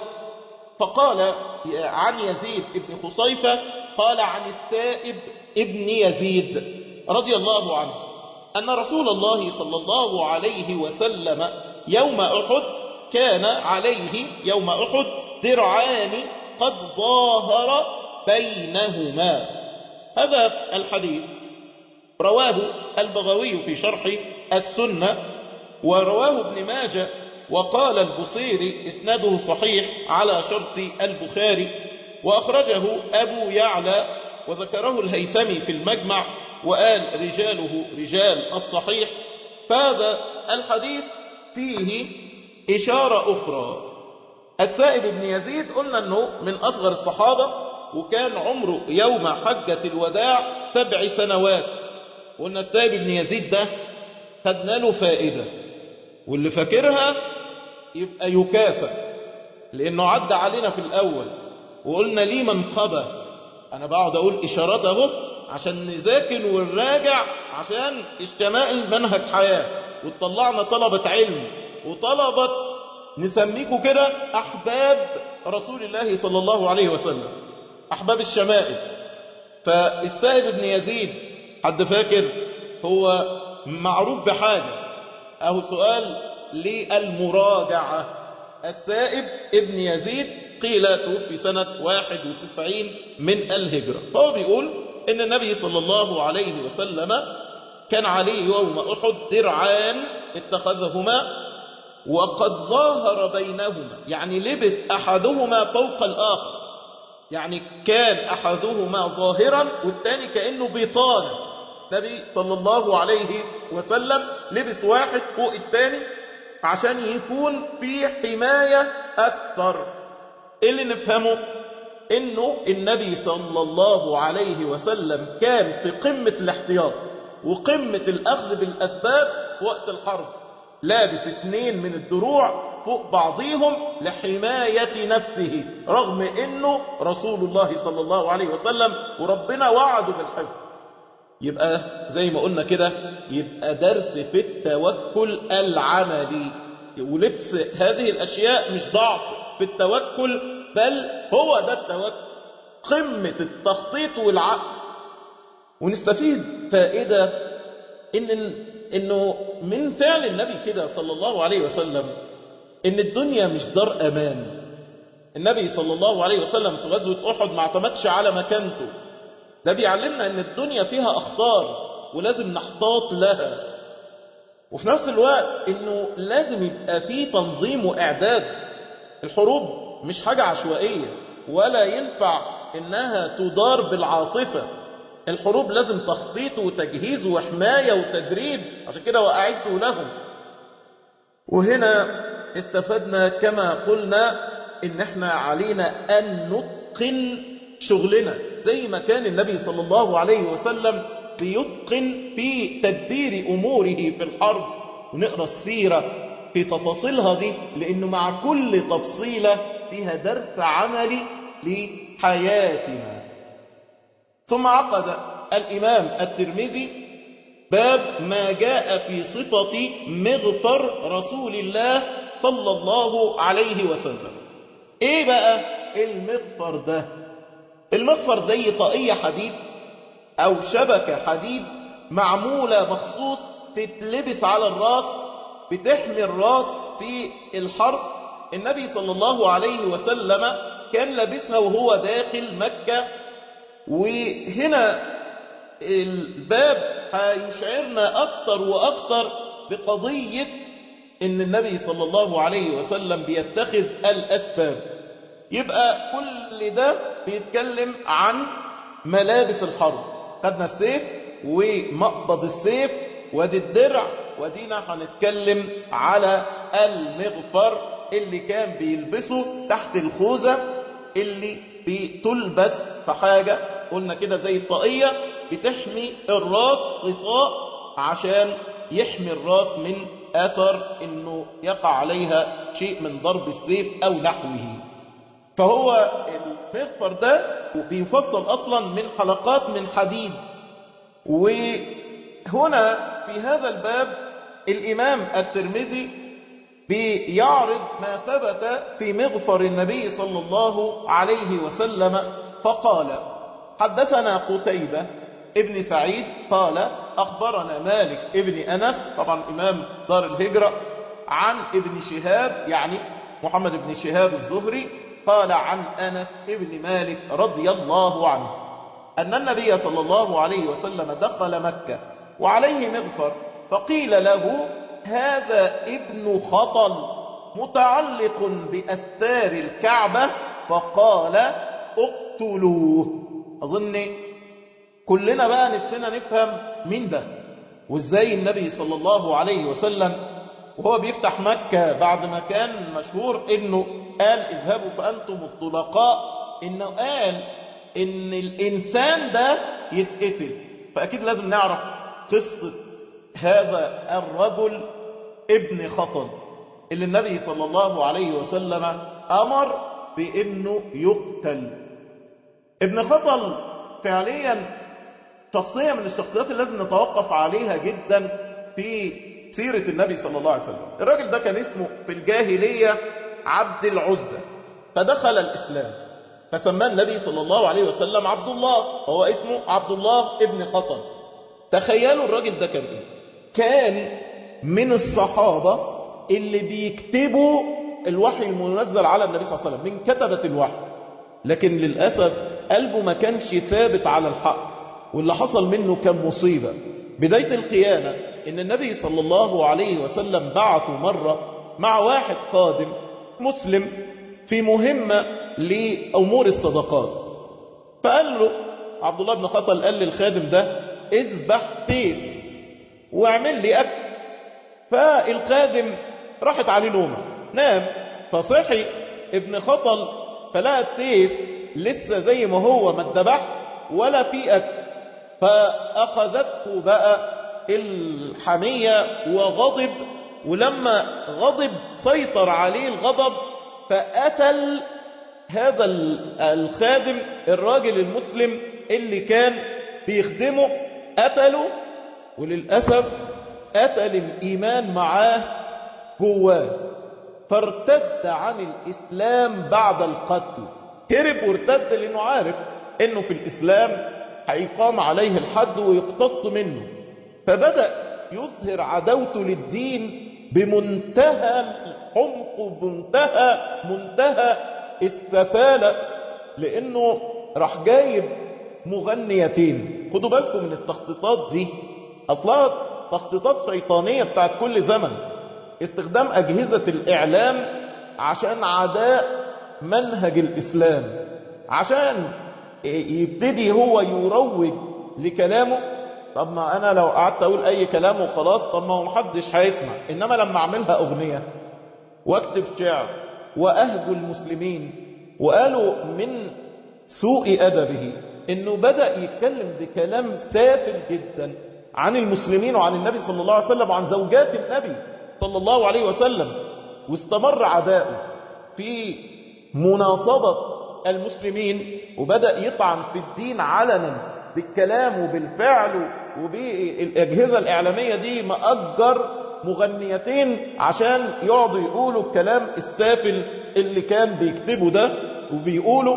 فقال عن يزيد ابن خصيفة قال عن السائب ابن يزيد رضي الله عنه أن رسول الله صلى الله عليه وسلم يوم أحد كان عليه يوم أحد درعان قد ظاهر بينهما هذا الحديث رواه البغوي في شرح السنة ورواه ابن ماجه وقال البصيري اسناده صحيح على شرط البخاري وأخرجه أبو يعلى وذكره الهيثمي في المجمع وقال رجاله رجال الصحيح فهذا الحديث فيه إشارة أخرى السائب بن يزيد قلنا أنه من أصغر الصحابة وكان عمره يوم حجة الوداع سبع سنوات قلنا السائب بن يزيد ده خدنا له فائدة واللي فاكرها يبقى يكافئ لأنه عدى علينا في الأول وقلنا ليه منقبة أنا بقعد أقول إشارات أهو عشان نذاكر ونراجع عشان الشمائل منهج حياة وطلعنا طلبة علم وطلبة نسميكوا كده أحباب رسول الله صلى الله عليه وسلم أحباب الشمائل فالسائب بن يزيد حد فاكر هو معروف بحاجة أو سؤال للمراجعة السائب ابن يزيد قيل توفي سنة 91 من الهجرة فهو بيقول إن النبي صلى الله عليه وسلم كان عليه يوم أحد درعان اتخذهما وقد ظاهر بينهما يعني لبس أحدهما فوق الآخر يعني كان أحدهما ظاهرا والثاني كأنه بيطان النبي صلى الله عليه وسلم لبس واحد فوق الثاني عشان يكون في حماية أكثر اللي نفهمه انه النبي صلى الله عليه وسلم كان في قمة الاحتياط وقمة الاخذ بالاسباب وقت الحرب لابس اثنين من الدروع فوق بعضيهم لحماية نفسه رغم انه رسول الله صلى الله عليه وسلم وربنا وعده بالحفظ يبقى زي ما قلنا كده يبقى درس في التوكل العملي ولبس هذه الاشياء مش ضعف في التوكل بل هو ده التوكل قمة التخطيط والعقل ونستفيد فائدة إن إنه من فعل النبي كده صلى الله عليه وسلم إن الدنيا مش دار أمان النبي صلى الله عليه وسلم في غزوة أحد ما اعتمدش على مكانته ده بيعلمنا إن الدنيا فيها أخطار ولازم نحتاط لها وفي نفس الوقت إنه لازم يبقى فيه تنظيم وإعداد الحروب مش حاجة عشوائية ولا ينفع إنها تدار بالعاطفة الحروب لازم تخطيط وتجهيز وحماية وتدريب عشان كده وأعدوا لهم وهنا استفدنا كما قلنا إن احنا علينا أن نتقن شغلنا زي ما كان النبي صلى الله عليه وسلم بيتقن في تدبير أموره في الحرب ونقرأ السيرة في تفاصيلها دي لأنه مع كل تفصيلة فيها درس عملي لحياتنا ثم عقد الإمام الترمذي باب ما جاء في صفة مغفر رسول الله صلى الله عليه وسلم ايه بقى المغفر ده المغفر زي طاقية حديد او شبكة حديد معمولة مخصوص تتلبس على الراس بتحمي الراس في الحرب النبي صلى الله عليه وسلم كان لابسها وهو داخل مكة وهنا الباب هيشعرنا أكتر وأكتر بقضية ان النبي صلى الله عليه وسلم بيتخذ الاسباب يبقى كل ده بيتكلم عن ملابس الحرب خدنا السيف ومقبض السيف ودي الدرع ودينا هنتكلم على المغفر اللي كان بيلبسه تحت الخوذة اللي بتلبس في حاجة قلنا كده زي الطاقية بتحمي الراس غطاء عشان يحمي الراس من أثر انه يقع عليها شيء من ضرب السيف او نحوه فهو المغفر ده بيفصل اصلا من حلقات من حديد وهنا في هذا الباب الامام الترمذي بيعرض ما ثبت في مغفر النبي صلى الله عليه وسلم فقال حدثنا قتيبة ابن سعيد قال أخبرنا مالك ابن أنس طبعا إمام دار الهجرة عن ابن شهاب يعني محمد بن شهاب الزهري قال عن أنس ابن مالك رضي الله عنه أن النبي صلى الله عليه وسلم دخل مكة وعليه مغفر فقيل له هذا ابن خطل متعلق بأستار الكعبة فقال اقتلوه أظن كلنا بقى نفسنا نفهم مين ده وازاي النبي صلى الله عليه وسلم وهو بيفتح مكة بعد ما كان مشهور انه قال اذهبوا فأنتم الطلقاء انه قال ان الانسان ده يتقتل فاكيد لازم نعرف قصة هذا الرجل ابن خطل اللي النبي صلى الله عليه وسلم امر بانه يقتل ابن خطل فعليا شخصية من الشخصيات اللي لازم نتوقف عليها جدا في سيرة النبي صلى الله عليه وسلم الراجل ده كان اسمه في الجاهلية عبد العزة فدخل الإسلام فسماه النبي صلى الله عليه وسلم عبد الله هو اسمه عبد الله ابن خطل تخيلوا الراجل ده كان ايه كان من الصحابة اللي بيكتبوا الوحي المنزل على النبي صلى الله عليه وسلم من كتبة الوحي لكن للأسف قلبه ما كانش ثابت على الحق واللي حصل منه كان مصيبة بداية الخيانة ان النبي صلى الله عليه وسلم بعثه مرة مع واحد قادم مسلم في مهمة لأمور الصدقات فقال له عبد الله بن خطل قال للخادم ده اذبح تيس واعمل لي أكل فالخادم راحت عليه نومه نام فصحي ابن خطل فلقى التيس لسه زي ما هو ما اتذبح ولا في أكل فأخذته بقى الحمية وغضب ولما غضب سيطر عليه الغضب فقتل هذا الخادم الراجل المسلم اللي كان بيخدمه قتله وللأسف قتل الإيمان معاه جواه فارتد عن الإسلام بعد القتل هرب وارتد لأنه عارف أنه في الإسلام هيقام عليه الحد ويقتص منه فبدأ يظهر عداوته للدين بمنتهى العمق وبمنتهى منتهى السفالة لأنه راح جايب مغنيتين خدوا بالكم من التخطيطات دي أصلها تخطيطات شيطانية بتاعت كل زمن استخدام أجهزة الإعلام عشان عداء منهج الإسلام عشان يبتدي هو يروج لكلامه طب ما انا لو قعدت اقول اي كلام وخلاص طب ما هو محدش هيسمع انما لما اعملها اغنية واكتب شعر واهجو المسلمين وقالوا من سوء ادبه انه بدأ يتكلم بكلام سافل جدا عن المسلمين وعن النبي صلى الله عليه وسلم وعن زوجات النبي صلى الله عليه وسلم واستمر عداؤه في مناصبة المسلمين وبدأ يطعن في الدين علنا بالكلام وبالفعل وبالأجهزة الإعلامية دي مأجر مغنيتين عشان يقعدوا يقولوا الكلام السافل اللي كان بيكتبه ده وبيقولوا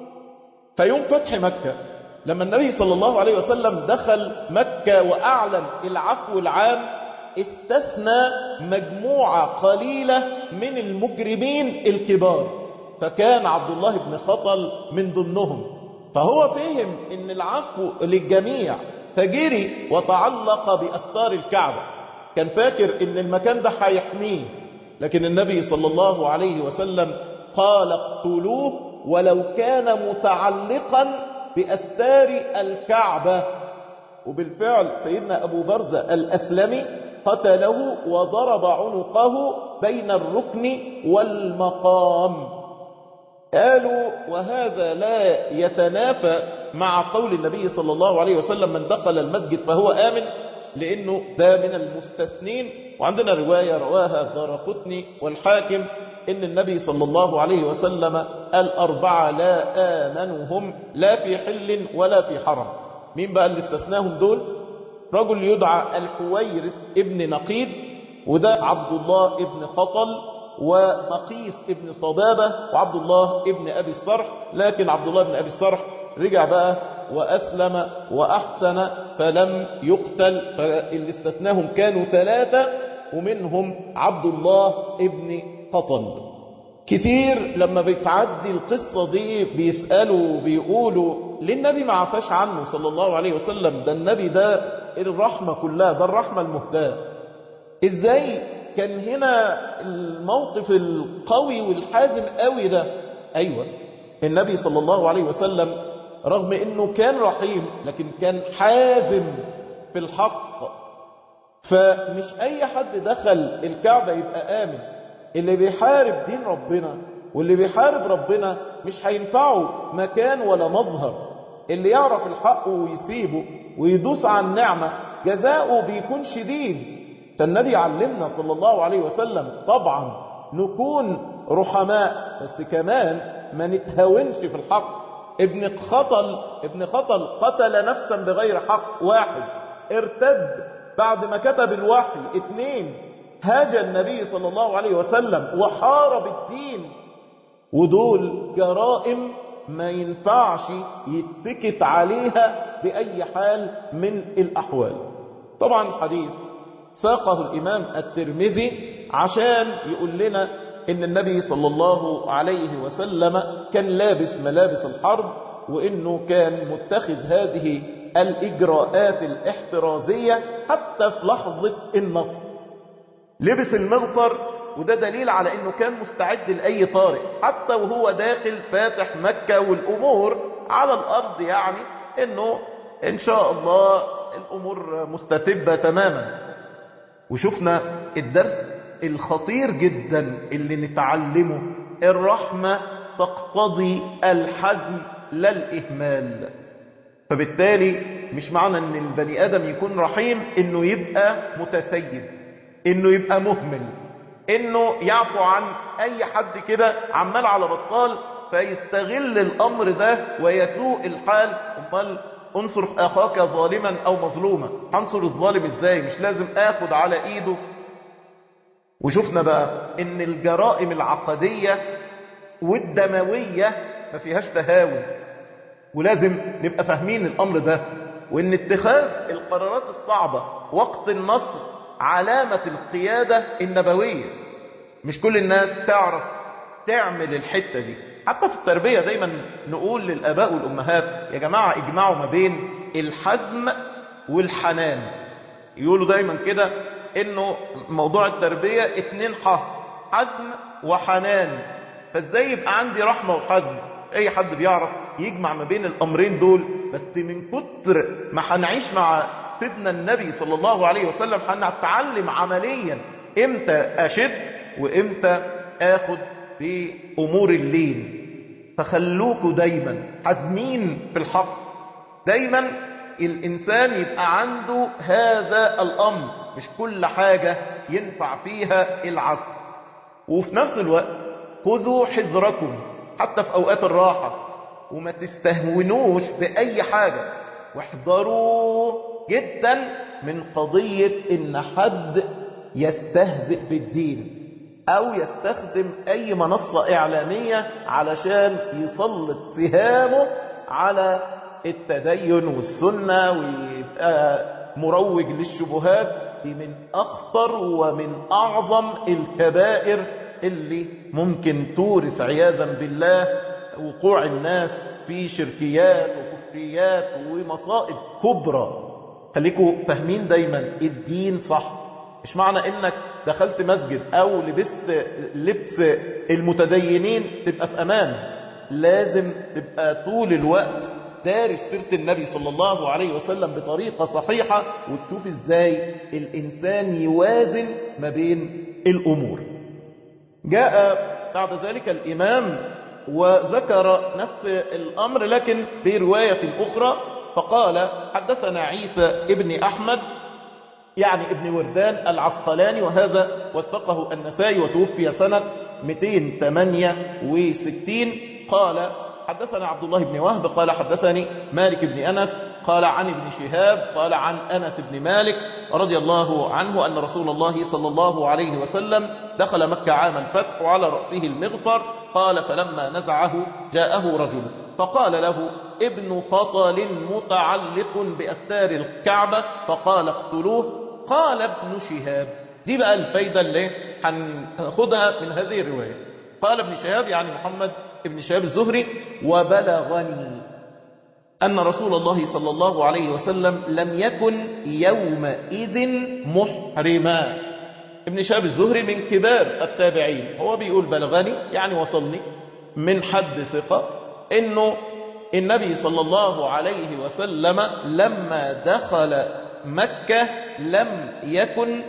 فيوم فتح مكة لما النبي صلى الله عليه وسلم دخل مكة وأعلن العفو العام استثنى مجموعة قليلة من المجرمين الكبار فكان عبد الله بن خطل من ضمنهم فهو فهم ان العفو للجميع فجري وتعلق بأستار الكعبة كان فاكر ان المكان ده هيحميه لكن النبي صلى الله عليه وسلم قال اقتلوه ولو كان متعلقا بأستار الكعبة وبالفعل سيدنا أبو برزة الأسلمي قتله وضرب عنقه بين الركن والمقام قالوا وهذا لا يتنافى مع قول النبي صلى الله عليه وسلم من دخل المسجد فهو آمن لأنه ده من المستثنين وعندنا رواية رواها دار قطني والحاكم إن النبي صلى الله عليه وسلم الأربعة لا آمنهم لا في حل ولا في حرم مين بقى اللي استثناهم دول رجل يدعى الحويرس ابن نقيد وده عبد الله ابن خطل ومقيس ابن صبابة وعبد الله ابن أبي الصرح لكن عبد الله ابن أبي الصرح رجع بقى وأسلم وأحسن فلم يقتل فاللي استثناهم كانوا ثلاثة ومنهم عبد الله ابن قطن كتير لما بتعدي القصة دي بيسألوا بيقولوا ليه النبي ما عفاش عنه صلى الله عليه وسلم ده النبي ده الرحمة كلها ده الرحمة المهداة ازاي كان هنا الموقف القوي والحازم قوي ده ايوه النبي صلى الله عليه وسلم رغم انه كان رحيم لكن كان حازم في الحق فمش اي حد دخل الكعبة يبقى امن اللي بيحارب دين ربنا واللي بيحارب ربنا مش هينفعه مكان ولا مظهر اللي يعرف الحق ويسيبه ويدوس على النعمة جزاؤه بيكون شديد فالنبي علمنا صلى الله عليه وسلم طبعا نكون رحماء بس كمان ما نتهاونش في الحق ابن خطل ابن خطل قتل نفسا بغير حق واحد ارتد بعد ما كتب الوحي اثنين هاج النبي صلى الله عليه وسلم وحارب الدين ودول جرائم ما ينفعش يتكت عليها بأي حال من الأحوال طبعا حديث ساقه الإمام الترمذي عشان يقول لنا إن النبي صلى الله عليه وسلم كان لابس ملابس الحرب وإنه كان متخذ هذه الإجراءات الاحترازية حتى في لحظة النصر لبس المغفر وده دليل على انه كان مستعد لأي طارئ حتى وهو داخل فاتح مكة والأمور على الأرض يعني انه ان شاء الله الأمور مستتبة تماما وشفنا الدرس الخطير جدا اللي نتعلمه الرحمة تقتضي الحزم لا الإهمال فبالتالي مش معنى ان البني آدم يكون رحيم انه يبقى متسيد انه يبقى مهمل انه يعفو عن اي حد كده عمال على بطال فيستغل الامر ده ويسوء الحال امال انصر اخاك ظالما او مظلوما هنصر الظالم ازاي مش لازم اخد على ايده وشفنا بقى ان الجرائم العقدية والدموية ما فيهاش تهاون ولازم نبقى فاهمين الامر ده وان اتخاذ القرارات الصعبة وقت النصر علامة القيادة النبوية مش كل الناس تعرف تعمل الحتة دي حتى في التربية دايما نقول للآباء والأمهات يا جماعة اجمعوا ما بين الحزم والحنان يقولوا دايما كده انه موضوع التربية اتنين ح حزم وحنان فازاي يبقى عندي رحمة وحزم اي حد بيعرف يجمع ما بين الامرين دول بس من كتر ما هنعيش مع سيدنا النبي صلى الله عليه وسلم هنتعلم عمليا امتى اشد وامتى اخد بامور اللين فخلوكوا دايما حزمين في الحق دايما الانسان يبقى عنده هذا الامر مش كل حاجة ينفع فيها العفو وفي نفس الوقت خذوا حذركم حتى في اوقات الراحة وما تستهونوش باي حاجة واحذروا جدا من قضية ان حد يستهزئ بالدين او يستخدم اي منصة اعلامية علشان يسلط سهامه على التدين والسنة ويبقى مروج للشبهات دي من اخطر ومن اعظم الكبائر اللي ممكن تورث عياذا بالله وقوع الناس في شركيات وكفريات ومصائب كبرى خليكم فاهمين دايما الدين صح مش معنى انك دخلت مسجد او لبست لبس المتدينين تبقى في امان لازم تبقى طول الوقت دارس سيرة النبي صلى الله عليه وسلم بطريقة صحيحة وتشوف ازاي الانسان يوازن ما بين الامور جاء بعد ذلك الامام وذكر نفس الامر لكن برواية اخرى فقال حدثنا عيسى ابن احمد يعني ابن وردان العسقلاني وهذا وثقه النسائي وتوفي سنة 268 قال حدثنا عبد الله بن وهب قال حدثني مالك بن أنس قال عن ابن شهاب قال عن أنس بن مالك رضي الله عنه أن رسول الله صلى الله عليه وسلم دخل مكة عام الفتح وعلى رأسه المغفر قال فلما نزعه جاءه رجل فقال له ابن خطل متعلق بأستار الكعبة فقال اقتلوه قال ابن شهاب دي بقى الفايدة اللي هناخدها من هذه الرواية قال ابن شهاب يعني محمد ابن شهاب الزهري وبلغني أن رسول الله صلى الله عليه وسلم لم يكن يومئذ محرما ابن شهاب الزهري من كبار التابعين هو بيقول بلغني يعني وصلني من حد ثقة انه النبي صلى الله عليه وسلم لما دخل مكة لم يكن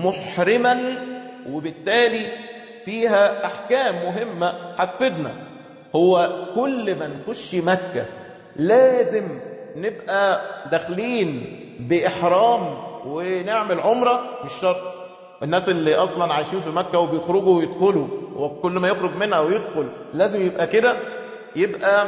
محرما وبالتالي فيها أحكام مهمة هتفيدنا هو كل ما نخش مكة لازم نبقى داخلين بإحرام ونعمل عمرة مش شرط الناس اللي أصلا عايشين في مكة وبيخرجوا ويدخلوا وكل ما يخرج منها ويدخل لازم يبقى كده يبقى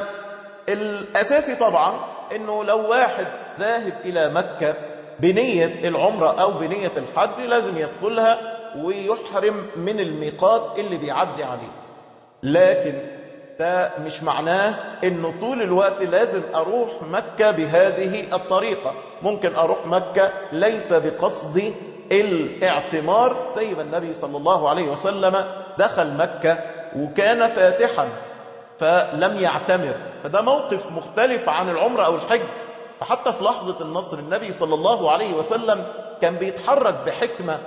الأساسي طبعا انه لو واحد ذاهب إلى مكة بنية العمرة أو بنية الحج لازم يدخلها ويحرم من الميقات اللي بيعدي عليه لكن ده مش معناه انه طول الوقت لازم اروح مكة بهذه الطريقة ممكن اروح مكة ليس بقصد الاعتمار زي ما النبي صلى الله عليه وسلم دخل مكة وكان فاتحا فلم يعتمر فده موقف مختلف عن العمرة او الحج فحتى في لحظة النصر النبي صلى الله عليه وسلم كان بيتحرك بحكمة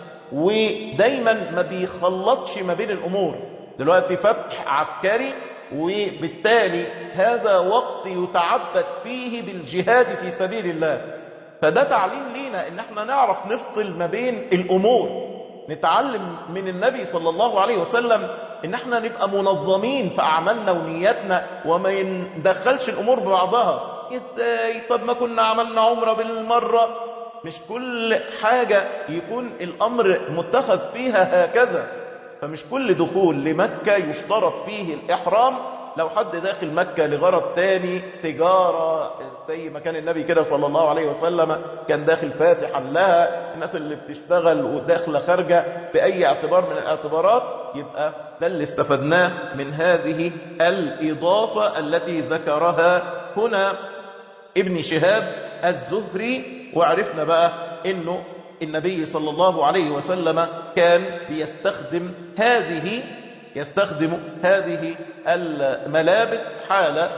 ودايما ما بيخلطش ما بين الامور دلوقتي فتح عسكري وبالتالي هذا وقت يتعبد فيه بالجهاد في سبيل الله فده تعليم لينا ان احنا نعرف نفصل ما بين الامور نتعلم من النبي صلى الله عليه وسلم ان احنا نبقى منظمين في اعمالنا ونياتنا وما ندخلش الامور ببعضها ازاي طب ما كنا عملنا عمره بالمره مش كل حاجه يكون الامر متخذ فيها هكذا فمش كل دخول لمكة يشترط فيه الإحرام لو حد داخل مكة لغرض تاني تجارة زي ما كان النبي كده صلى الله عليه وسلم كان داخل فاتحا لها الناس اللي بتشتغل وداخلة خارجة بأي اعتبار من الاعتبارات يبقى ده اللي استفدناه من هذه الإضافة التي ذكرها هنا ابن شهاب الزهري وعرفنا بقى انه النبي صلى الله عليه وسلم كان بيستخدم هذه يستخدم هذه الملابس حال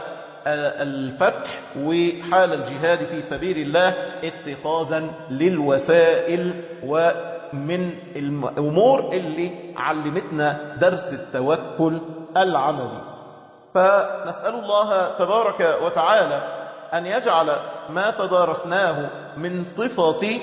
الفتح وحال الجهاد في سبيل الله اتخاذا للوسائل ومن الأمور اللي علمتنا درس التوكل العملي فنسأل الله تبارك وتعالى أن يجعل ما تدارسناه من صفة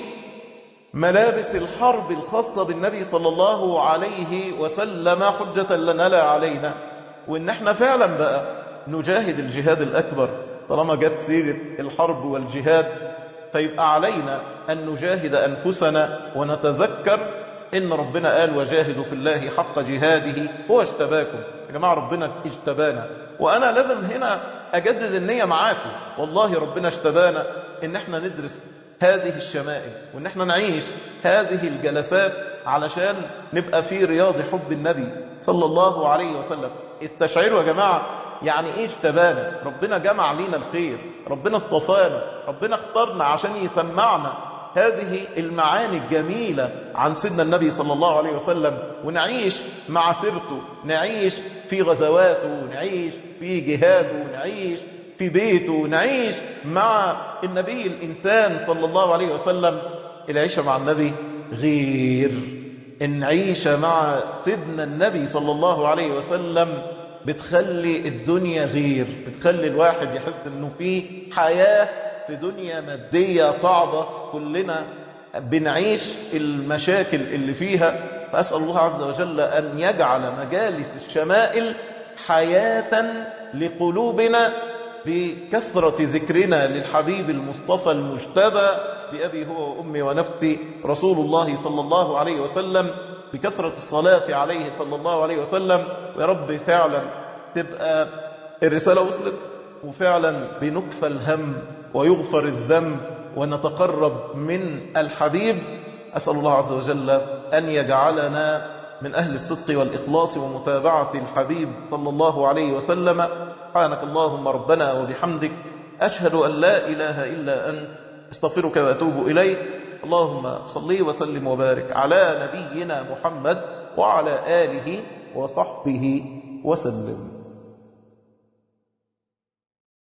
ملابس الحرب الخاصة بالنبي صلى الله عليه وسلم حجة لنا لا علينا وإن احنا فعلا بقى نجاهد الجهاد الأكبر طالما جت سيرة الحرب والجهاد فيبقى علينا أن نجاهد أنفسنا ونتذكر إن ربنا قال وجاهدوا في الله حق جهاده هو اجتباكم يا جماعة ربنا اجتبانا وأنا لازم هنا أجدد النية معاكم والله ربنا اجتبانا إن احنا ندرس هذه الشمائل وإن احنا نعيش هذه الجلسات علشان نبقى في رياض حب النبي صلى الله عليه وسلم استشعروا يا جماعة يعني ايه اجتبانا ربنا جمع لينا الخير ربنا اصطفانا ربنا اختارنا عشان يسمعنا هذه المعاني الجميلة عن سيدنا النبي صلى الله عليه وسلم ونعيش مع سيرته نعيش في غزواته نعيش في جهاده نعيش في بيته نعيش مع النبي الإنسان صلى الله عليه وسلم العيشة مع النبي غير إن عيشة مع سيدنا النبي صلى الله عليه وسلم بتخلي الدنيا غير بتخلي الواحد يحس انه في حياة في دنيا مادية صعبة كلنا بنعيش المشاكل اللي فيها فأسأل الله عز وجل أن يجعل مجالس الشمائل حياة لقلوبنا بكثرة ذكرنا للحبيب المصطفى المجتبى بأبي هو وأمي ونفسي رسول الله صلى الله عليه وسلم بكثرة الصلاة عليه صلى الله عليه وسلم ويا رب فعلا تبقى الرسالة وصلت وفعلا بنكفى الهم ويغفر الذنب ونتقرب من الحبيب أسأل الله عز وجل أن يجعلنا من أهل الصدق والإخلاص ومتابعة الحبيب صلى الله عليه وسلم سبحانك اللهم ربنا وبحمدك أشهد أن لا إله إلا أنت استغفرك وأتوب إليك اللهم صلي وسلم وبارك على نبينا محمد وعلى آله وصحبه وسلم